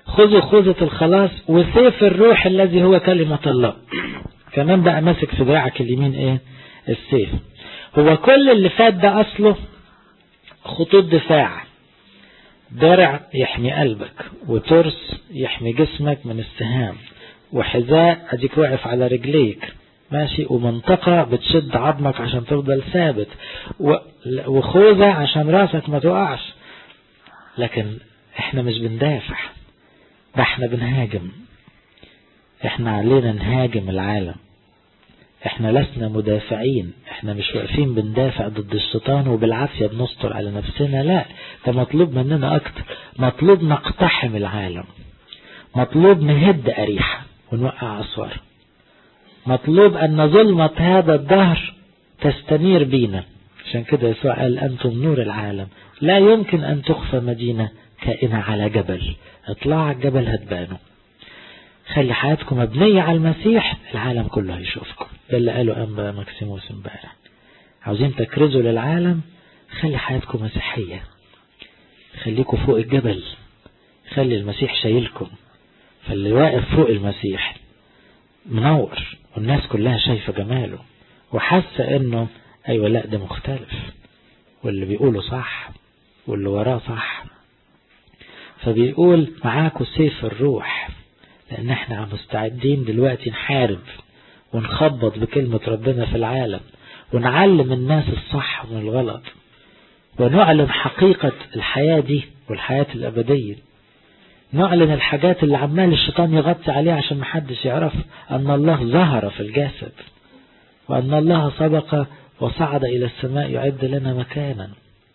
خذوا خوذة الخلاص وسيف الروح الذي هو كلمة الله كمان بقى ماسك في دراعك اليمين ايه السيف هو كل اللي فات ده اصله خطوط دفاع درع يحمي قلبك وترس يحمي جسمك من السهام وحذاء اديك واقف على رجليك ماشي ومنطقة بتشد عظمك عشان تفضل ثابت وخوذة عشان راسك ما تقعش لكن احنا مش بندافع ده احنا بنهاجم احنا علينا نهاجم العالم احنا لسنا مدافعين احنا مش واقفين بندافع ضد الشيطان وبالعافية بنستر على نفسنا لا ده مطلوب مننا اكتر مطلوب نقتحم العالم مطلوب نهد أريحة ونوقع أسوار مطلوب أن ظلمة هذا الدهر تستنير بينا عشان كده يسوع قال أنتم نور العالم لا يمكن أن تخفى مدينة كائنة على جبل اطلع الجبل هتبانه خلي حياتكم مبنية على المسيح العالم كله هيشوفكم ده اللي قاله أنبا مكسيموس امبارح عاوزين تكرزوا للعالم خلي حياتكم مسيحية خليكم فوق الجبل خلي المسيح شايلكم فاللي واقف فوق المسيح منور والناس كلها شايفة جماله وحاسة انه ايوه لا ده مختلف واللي بيقوله صح واللي وراه صح فبيقول معاكم سيف الروح لان احنا مستعدين دلوقتي نحارب ونخبط بكلمة ربنا في العالم ونعلم الناس الصح من الغلط ونعلن حقيقة الحياة دي والحياة الأبدية نعلن الحاجات اللي عمال الشيطان يغطي عليها عشان محدش يعرف أن الله ظهر في الجسد وأن الله سبق وصعد إلى السماء يعد لنا مكانا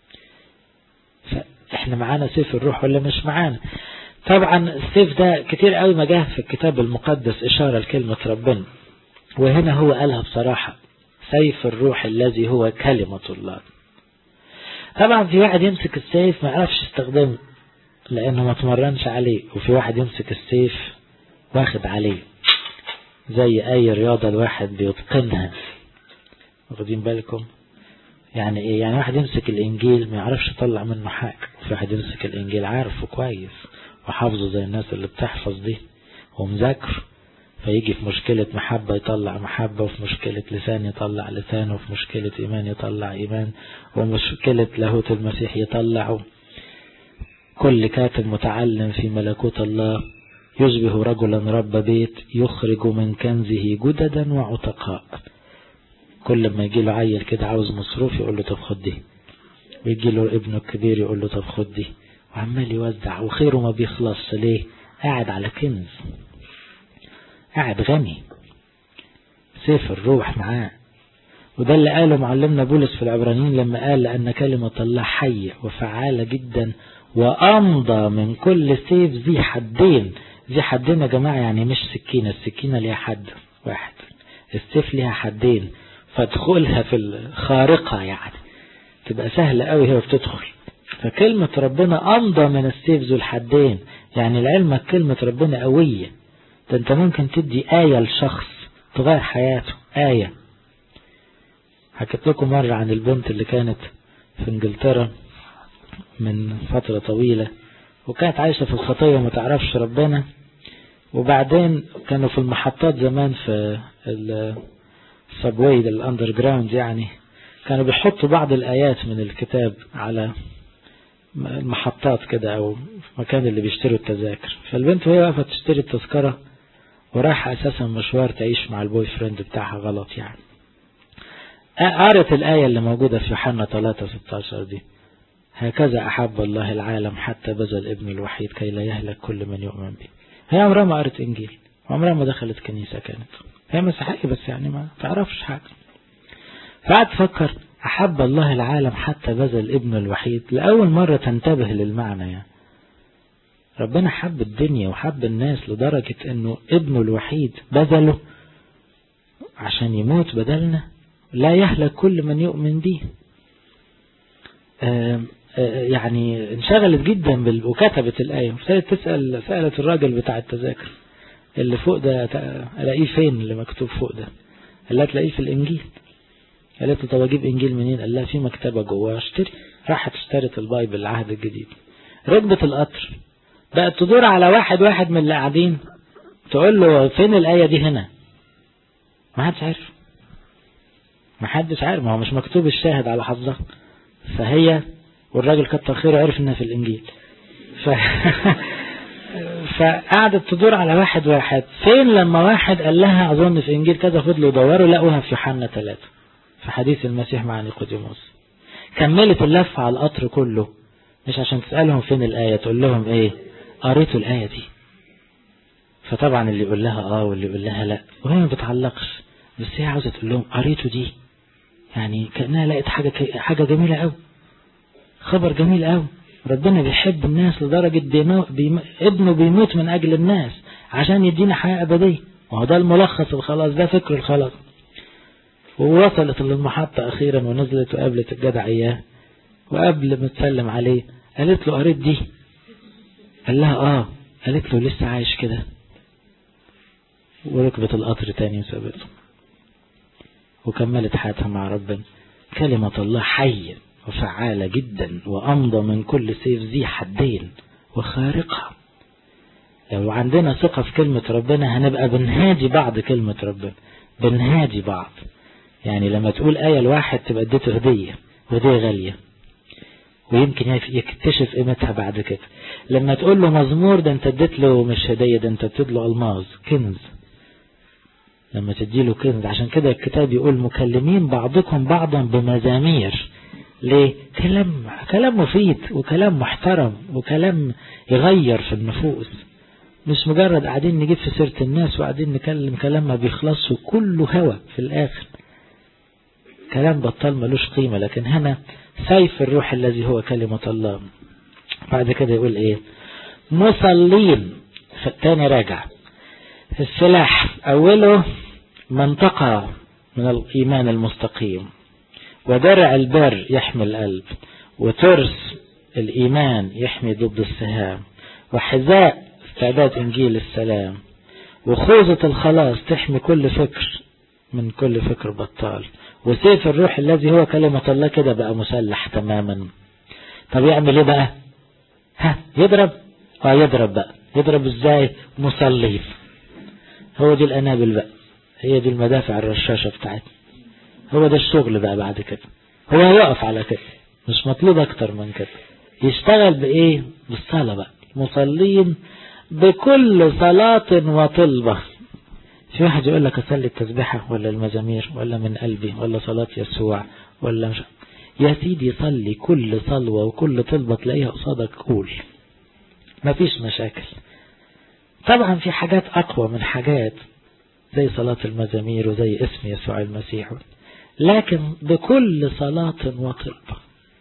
فإحنا معانا سيف الروح ولا مش معانا طبعا السيف ده كتير قوي ما جه في الكتاب المقدس إشارة لكلمة ربنا وهنا هو قالها بصراحة سيف الروح الذي هو كلمة الله طبعا في واحد يمسك السيف ما يعرفش يستخدمه لأنه ما تمرنش عليه وفي واحد يمسك السيف واخد عليه زي أي رياضة الواحد بيتقنها واخدين بالكم يعني ايه يعني واحد يمسك الانجيل ما يعرفش يطلع منه حاجة وفي واحد يمسك الانجيل عارفه كويس وحافظه زي الناس اللي بتحفظ دي ومذاكره فيجي في مشكلة محبة يطلع محبة وفي مشكلة لسان يطلع لسان وفي مشكلة إيمان يطلع إيمان ومشكلة لاهوت المسيح يطلع كل كاتب متعلم في ملكوت الله يشبه رجلا رب بيت يخرج من كنزه جددا وعتقاء كل ما يجي له عيل كده عاوز مصروف يقول له طب خد دي ويجي له ابنه الكبير يقول له طب خد دي وعمال يوزع وخيره ما بيخلصش ليه قاعد على كنز قاعد غني سيف الروح معاه وده اللي قاله معلمنا بولس في العبرانيين لما قال لأن كلمة الله حية وفعالة جدا وأمضى من كل سيف ذي حدين ذي حدين يا جماعة يعني مش سكينة السكينة ليها حد واحد السيف ليها حدين فادخلها في الخارقة يعني تبقى سهلة قوي هي بتدخل فكلمة ربنا أمضى من السيف ذو الحدين يعني لعلمك كلمة ربنا قوية ده انت ممكن تدي آية لشخص تغير حياته آية حكيت لكم مرة عن البنت اللي كانت في انجلترا من فترة طويلة وكانت عايشة في الخطية ما تعرفش ربنا وبعدين كانوا في المحطات زمان في السبوي الاندر جراوند يعني كانوا بيحطوا بعض الآيات من الكتاب على المحطات كده أو مكان اللي بيشتروا التذاكر فالبنت وهي واقفة تشتري التذكرة ورايحة أساسا مشوار تعيش مع البوي فريند بتاعها غلط يعني قرأت الآية اللي موجودة في يوحنا 3 16 دي هكذا أحب الله العالم حتى بذل ابن الوحيد كي لا يهلك كل من يؤمن به هي عمرها ما قرأت إنجيل عمرها ما دخلت كنيسة كانت هي مسيحية بس يعني ما تعرفش حاجة فقعد تفكر أحب الله العالم حتى بذل ابن الوحيد لأول مرة تنتبه للمعنى يعني ربنا حب الدنيا وحب الناس لدرجة انه ابنه الوحيد بذله عشان يموت بدلنا لا يهلك كل من يؤمن به يعني انشغلت جدا بال... وكتبت الآية وابتدت تسأل سألت الراجل بتاع التذاكر اللي فوق ده ألاقيه فين اللي مكتوب فوق ده قال لها تلاقيه في الإنجيل قالت له طب أجيب إنجيل منين قال لها في مكتبة جواه اشتري راحت اشترت البايبل العهد الجديد ركبت القطر بقت تدور على واحد واحد من اللي قاعدين تقول له فين الآية دي هنا ما حدش عارف ما حدش عارف ما هو مش مكتوب الشاهد على حظها فهي والراجل كتر خيره عرف انها في الانجيل ف... فقعدت تدور على واحد واحد فين لما واحد قال لها اظن في انجيل كذا فضلوا يدوروا لقوها في يوحنا ثلاثة في حديث المسيح مع نيقوديموس كملت اللفة على القطر كله مش عشان تسألهم فين الآية تقول لهم ايه قريتوا الآية دي فطبعا اللي يقول لها اه واللي يقول لها لا وهي ما بتعلقش بس هي عاوزة تقول لهم قريتوا دي يعني كأنها لقيت حاجة حاجة جميلة قوي خبر جميل قوي ربنا بيحب الناس لدرجة بيمو... بيم... ابنه بيموت من أجل الناس عشان يدينا حياة أبدية وهو ده الملخص الخلاص ده فكر الخلاص ووصلت للمحطة أخيرا ونزلت وقابلت الجدع إياه وقبل ما تسلم عليه قالت له قريت دي قال لها آه قالت له لسه عايش كده وركبت القطر تاني وسابته وكملت حياتها مع ربنا كلمة الله حية وفعالة جدا وأمضى من كل سيف ذي حدين وخارقة لو عندنا ثقة في كلمة ربنا هنبقى بنهاجي بعض كلمة ربنا بنهاجي بعض يعني لما تقول آية الواحد تبقى اديته هدية وهدية غالية ويمكن يكتشف قيمتها بعد كده لما تقول له مزمور ده انت اديت له مش هدية ده انت اديت له الماظ كنز لما تديله كنز عشان كده الكتاب يقول مكلمين بعضكم بعضا بمزامير ليه كلام كلام مفيد وكلام محترم وكلام يغير في النفوس مش مجرد قاعدين نجيب في سيرة الناس وقاعدين نكلم كلام ما بيخلصش وكله هوى في الآخر كلام بطال ملوش قيمة لكن هنا سيف الروح الذي هو كلمة الله بعد كده يقول ايه مصلين تاني راجع السلاح أوله منطقة من الإيمان المستقيم ودرع البر يحمي القلب وترس الإيمان يحمي ضد السهام وحذاء استعداد إنجيل السلام وخوذة الخلاص تحمي كل فكر من كل فكر بطال وسيف الروح الذي هو كلمة الله كده بقى مسلح تماما طب يعمل ايه بقى ها يضرب اه يضرب بقى يضرب ازاي مصلين هو دي الانابل بقى هي دي المدافع الرشاشة بتاعتنا هو ده الشغل بقى بعد كده هو هيقف على كده مش مطلوب اكتر من كده يشتغل بايه بالصلاة بقى مصلين بكل صلاة وطلبة في واحد يقول لك اصلي التسبيحة ولا المزامير ولا من قلبي ولا صلاة يسوع ولا مش يا سيدي صلي كل صلوة وكل طلبة تلاقيها قصادك قول مفيش مشاكل طبعا في حاجات اقوى من حاجات زي صلاة المزامير وزي اسم يسوع المسيح لكن بكل صلاة وطلبة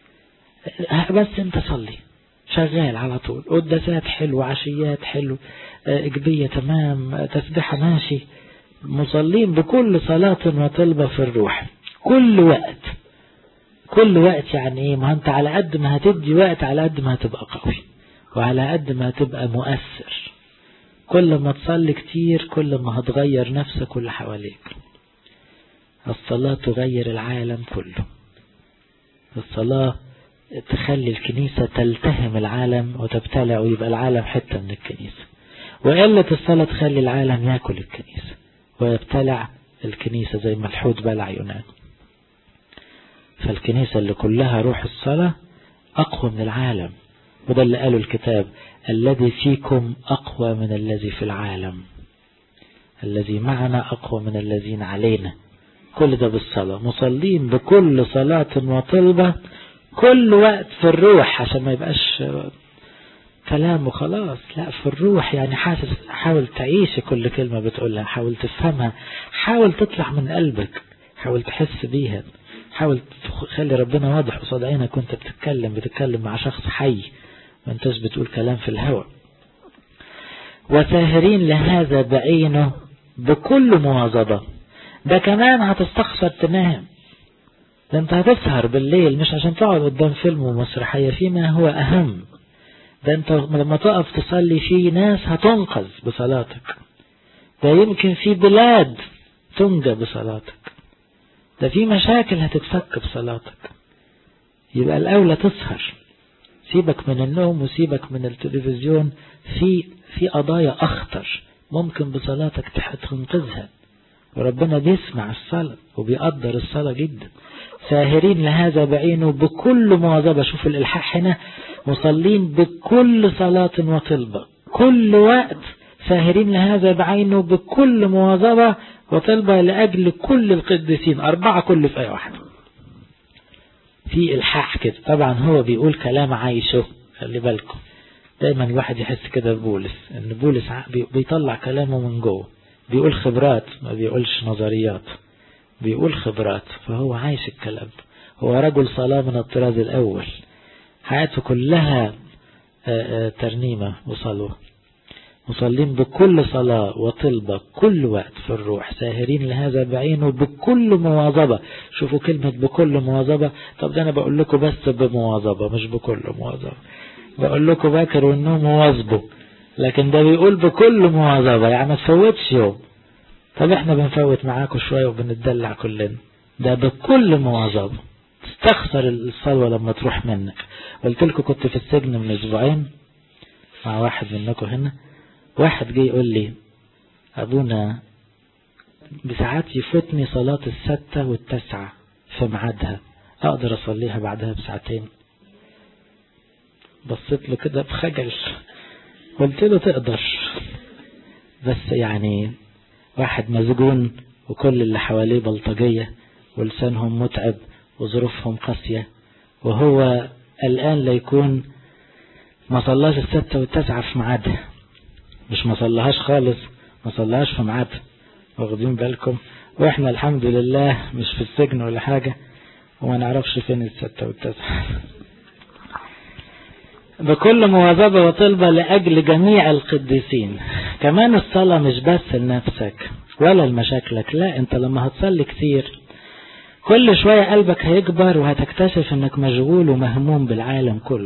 بس انت صلي شغال على طول قداسات حلو عشيات حلو اجبية تمام تسبيحة ماشي مصلين بكل صلاة وطلبة في الروح كل وقت كل وقت يعني ايه ما انت على قد ما هتدي وقت على قد ما هتبقى قوي وعلى قد ما هتبقى مؤثر كل ما تصلي كتير كل ما هتغير نفسك واللي حواليك الصلاة تغير العالم كله الصلاة تخلي الكنيسة تلتهم العالم وتبتلع ويبقى العالم حتة من الكنيسة وقلة الصلاة تخلي العالم ياكل الكنيسة ويبتلع الكنيسة زي ما الحوت بلع يونان فالكنيسة اللي كلها روح الصلاة أقوى من العالم وده اللي قاله الكتاب الذي فيكم أقوى من الذي في العالم الذي معنا أقوى من الذين علينا كل ده بالصلاة مصلين بكل صلاة وطلبة كل وقت في الروح عشان ما يبقاش كلام وخلاص لا في الروح يعني حاسس حاول تعيش كل كلمة بتقولها حاول تفهمها حاول تطلع من قلبك حاول تحس بيها حاول تخلي ربنا واضح قصاد عينك وانت بتتكلم بتتكلم مع شخص حي ما انتش بتقول كلام في الهواء وساهرين لهذا بعينه بكل مواظبة ده كمان هتستخسر تنام ده انت هتسهر بالليل مش عشان تقعد قدام فيلم ومسرحية فيما هو أهم ده انت لما تقف تصلي في ناس هتنقذ بصلاتك ده يمكن في بلاد تنجى بصلاتك ده في مشاكل هتتفك بصلاتك يبقى الأولى تسهر سيبك من النوم وسيبك من التلفزيون في في قضايا أخطر ممكن بصلاتك تنقذها وربنا بيسمع الصلاة وبيقدر الصلاة جدا ساهرين لهذا بعينه بكل مواظبة شوف الإلحاح هنا مصلين بكل صلاة وطلبة كل وقت ساهرين لهذا بعينه بكل مواظبة وطلبة لأجل كل القديسين أربعة كل في آية واحدة في إلحاح كده طبعا هو بيقول كلام عايشه خلي بالكم دايما الواحد يحس كده ببولس ان بولس بيطلع كلامه من جوه بيقول خبرات ما بيقولش نظريات بيقول خبرات فهو عايش الكلام ده هو رجل صلاة من الطراز الأول حياته كلها ترنيمة وصلوة مصلين بكل صلاة وطلبة كل وقت في الروح ساهرين لهذا بعينه بكل مواظبة شوفوا كلمة بكل مواظبة طب ده أنا بقول لكم بس بمواظبة مش بكل مواظبة بقول لكم باكر والنوم واظبوا لكن ده بيقول بكل مواظبة يعني ما تفوتش يوم طب احنا بنفوت معاكم شوية وبنتدلع كلنا ده بكل مواظبة تستخسر الصلوة لما تروح منك قلت لكم كنت في السجن من اسبوعين مع واحد منكم هنا واحد جه يقول لي ابونا بساعات يفوتني صلاة الستة والتسعة في ميعادها اقدر اصليها بعدها بساعتين بصيت له كده بخجل قلت له تقدر بس يعني واحد مسجون وكل اللي حواليه بلطجية ولسانهم متعب وظروفهم قاسية وهو الآن ليكون ما صلاش الستة والتسعة في ميعادها مش ما صلاهاش خالص ما صلاهاش في ميعادها واخدين بالكم واحنا الحمد لله مش في السجن ولا حاجة وما نعرفش فين الستة والتسعة بكل مواظبة وطلبة لأجل جميع القديسين كمان الصلاة مش بس لنفسك ولا لمشاكلك لا انت لما هتصلي كتير كل شوية قلبك هيكبر وهتكتشف انك مشغول ومهموم بالعالم كله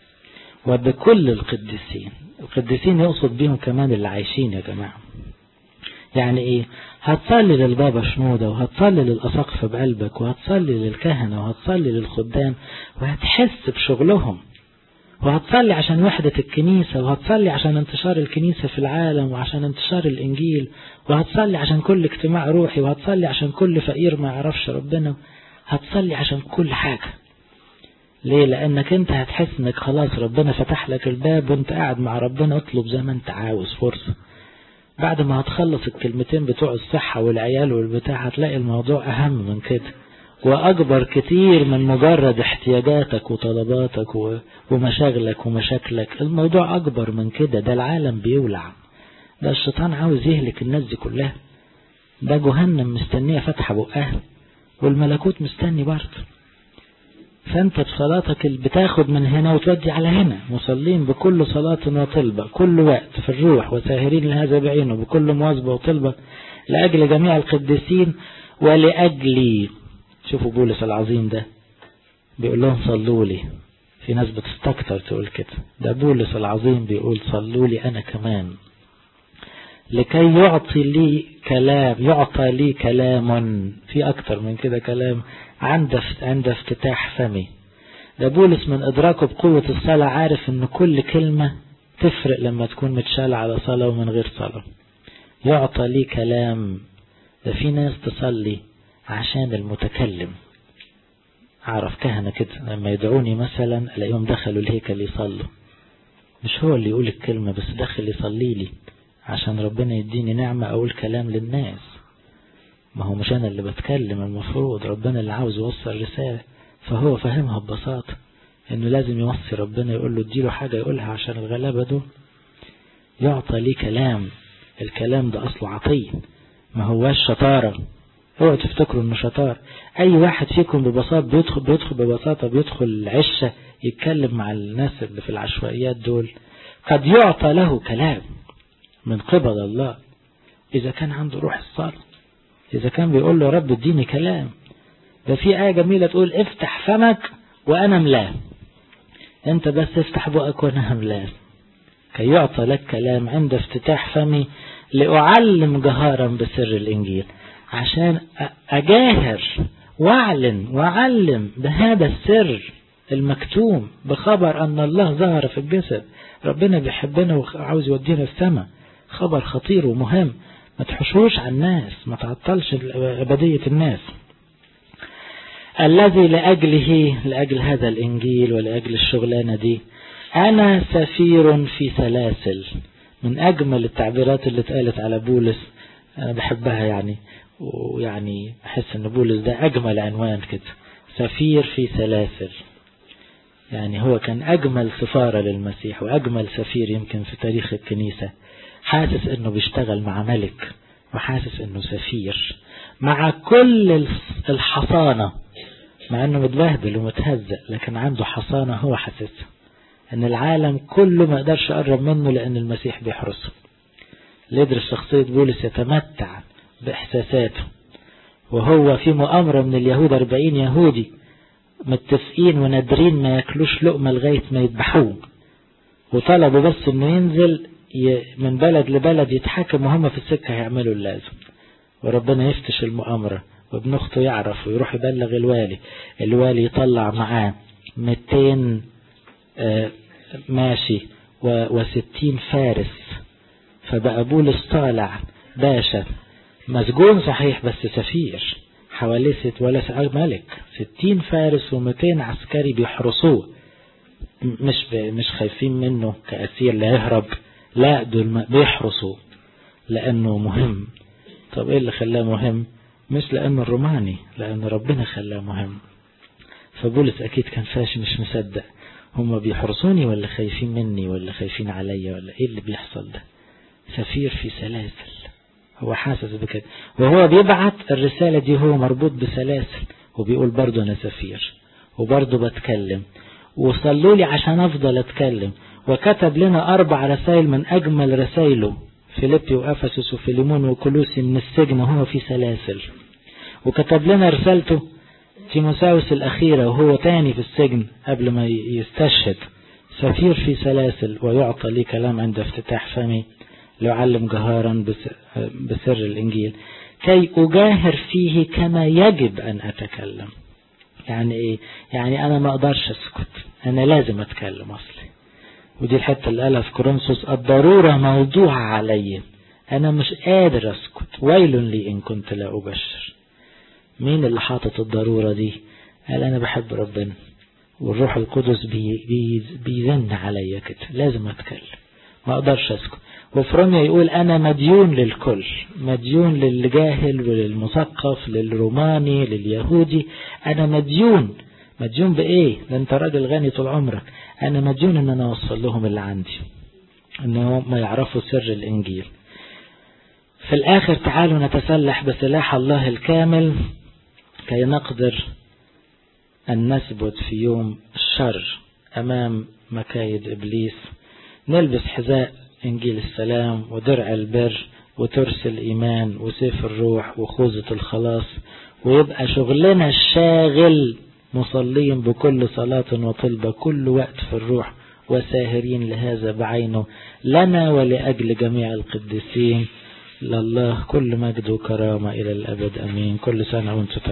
وبكل القديسين القديسين يقصد بيهم كمان اللي عايشين يا جماعة يعني ايه هتصلي للبابا شنودة وهتصلي للأساقفة بقلبك وهتصلي للكهنة وهتصلي للخدام وهتحس بشغلهم وهتصلي عشان وحدة الكنيسة وهتصلي عشان انتشار الكنيسة في العالم وعشان انتشار الإنجيل وهتصلي عشان كل اجتماع روحي وهتصلي عشان كل فقير ما يعرفش ربنا هتصلي عشان كل حاجة ليه لأنك انت هتحس انك خلاص ربنا فتح لك الباب وانت قاعد مع ربنا اطلب زي ما انت عاوز فرصة بعد ما هتخلص الكلمتين بتوع الصحة والعيال والبتاع هتلاقي الموضوع أهم من كده وأكبر كتير من مجرد احتياجاتك وطلباتك ومشاغلك ومشاكلك الموضوع أكبر من كده ده العالم بيولع ده الشيطان عاوز يهلك الناس دي كلها ده جهنم مستنية فتحة بقها والملكوت مستني برضه فانت بصلاتك بتاخد من هنا وتودي على هنا مصلين بكل صلاة وطلبة كل وقت في الروح وساهرين لهذا بعينه بكل مواظبة وطلبة لأجل جميع القديسين ولأجلي شوفوا بولس العظيم ده بيقول لهم صلوا لي في ناس بتستكتر تقول كده ده بولس العظيم بيقول صلوا لي أنا كمان لكي يعطي لي كلام يعطى لي كلام في أكتر من كده كلام عند عند افتتاح فمي ده بولس من إدراكه بقوة الصلاة عارف إن كل كلمة تفرق لما تكون متشالة على صلاة ومن غير صلاة يعطى لي كلام ده في ناس تصلي عشان المتكلم أعرف كهنة كده لما يدعوني مثلا ألاقيهم دخلوا الهيكل يصلوا مش هو اللي يقول الكلمة بس دخل يصلي لي عشان ربنا يديني نعمة أقول كلام للناس ما هو مش أنا اللي بتكلم المفروض ربنا اللي عاوز يوصل رسالة فهو فاهمها ببساطة إنه لازم يوصي ربنا يقول له اديله حاجة يقولها عشان الغلابة دول يعطى لي كلام الكلام ده أصله عطية ما هواش شطارة اوعوا تفتكروا انه شطار اي واحد فيكم ببساطة بيدخل بيدخل ببساطة بيدخل العشة يتكلم مع الناس اللي في العشوائيات دول قد يعطى له كلام من قبل الله اذا كان عنده روح الصلاة اذا كان بيقول له يا رب اديني كلام ده في آية جميلة تقول افتح فمك وانا ملاه انت بس افتح بقك وانا هملاه كي يعطى لك كلام عند افتتاح فمي لأعلم جهارا بسر الإنجيل عشان أجاهر واعلن واعلم بهذا السر المكتوم بخبر أن الله ظهر في الجسد ربنا بيحبنا وعاوز يودينا السماء خبر خطير ومهم ما تحشوش على الناس ما تعطلش أبدية الناس الذي لأجله لأجل هذا الإنجيل ولأجل الشغلانة دي أنا سفير في سلاسل من أجمل التعبيرات اللي اتقالت على بولس أنا بحبها يعني ويعني أحس أن بولس ده أجمل عنوان كده سفير في سلاسل يعني هو كان أجمل سفارة للمسيح وأجمل سفير يمكن في تاريخ الكنيسة حاسس أنه بيشتغل مع ملك وحاسس أنه سفير مع كل الحصانة مع أنه متبهدل ومتهزأ لكن عنده حصانة هو حاسسها أن العالم كله ما يقدرش يقرب منه لأن المسيح بيحرسه اللي يدرس شخصية بولس يتمتع بإحساساته وهو في مؤامرة من اليهود 40 يهودي متفقين ونادرين ما ياكلوش لقمة لغاية ما يذبحوه وطلبوا بس انه ينزل من بلد لبلد يتحاكم وهم في السكة هيعملوا اللازم وربنا يفتش المؤامرة وابن اخته يعرف ويروح يبلغ الوالي الوالي يطلع معاه 200 ماشي وستين فارس فبقى بولس طالع باشا مسجون صحيح بس سفير حواليه ست ولا ملك ستين فارس ومتين عسكري بيحرسوه مش مش خايفين منه كأسير لا يهرب لا دول بيحرسوه لأنه مهم طب ايه اللي خلاه مهم مش لأنه الروماني لأن ربنا خلاه مهم فبولس أكيد كان فاش مش مصدق هم بيحرسوني ولا خايفين مني ولا خايفين عليا ولا ايه اللي بيحصل ده سفير في سلاسل هو حاسس بكده وهو بيبعت الرسالة دي هو مربوط بسلاسل وبيقول برضه أنا سفير وبرضه بتكلم وصلوا لي عشان أفضل أتكلم وكتب لنا أربع رسائل من أجمل رسائله فيليبي وأفسس وفيليمون وكلوسي من السجن وهو في سلاسل وكتب لنا رسالته تيموساوس الأخيرة وهو تاني في السجن قبل ما يستشهد سفير في سلاسل ويعطى لي كلام عند افتتاح فمي ليعلم جهارا بسر الإنجيل كي أجاهر فيه كما يجب أن أتكلم يعني إيه يعني أنا ما أقدرش أسكت أنا لازم أتكلم أصلي ودي الحتة اللي قالها في كورنثوس الضرورة موضوعة علي أنا مش قادر أسكت ويل لي إن كنت لا أبشر مين اللي حاطط الضرورة دي قال أنا بحب ربنا والروح القدس بي بي بيزن عليا كده لازم أتكلم ما أقدرش أسكت وفرميا يقول أنا مديون للكل مديون للجاهل وللمثقف للروماني لليهودي أنا مديون مديون بإيه ده أنت راجل غني طول عمرك أنا مديون أن أنا أوصل لهم اللي عندي أنهم ما يعرفوا سر الإنجيل في الآخر تعالوا نتسلح بسلاح الله الكامل كي نقدر أن نثبت في يوم الشر أمام مكايد إبليس نلبس حذاء إنجيل السلام ودرع البر وترس الإيمان وسيف الروح وخوذة الخلاص ويبقى شغلنا الشاغل مصلين بكل صلاة وطلبة كل وقت في الروح وساهرين لهذا بعينه لنا ولأجل جميع القديسين لله كل مجد وكرامة إلى الأبد أمين كل سنة وانتم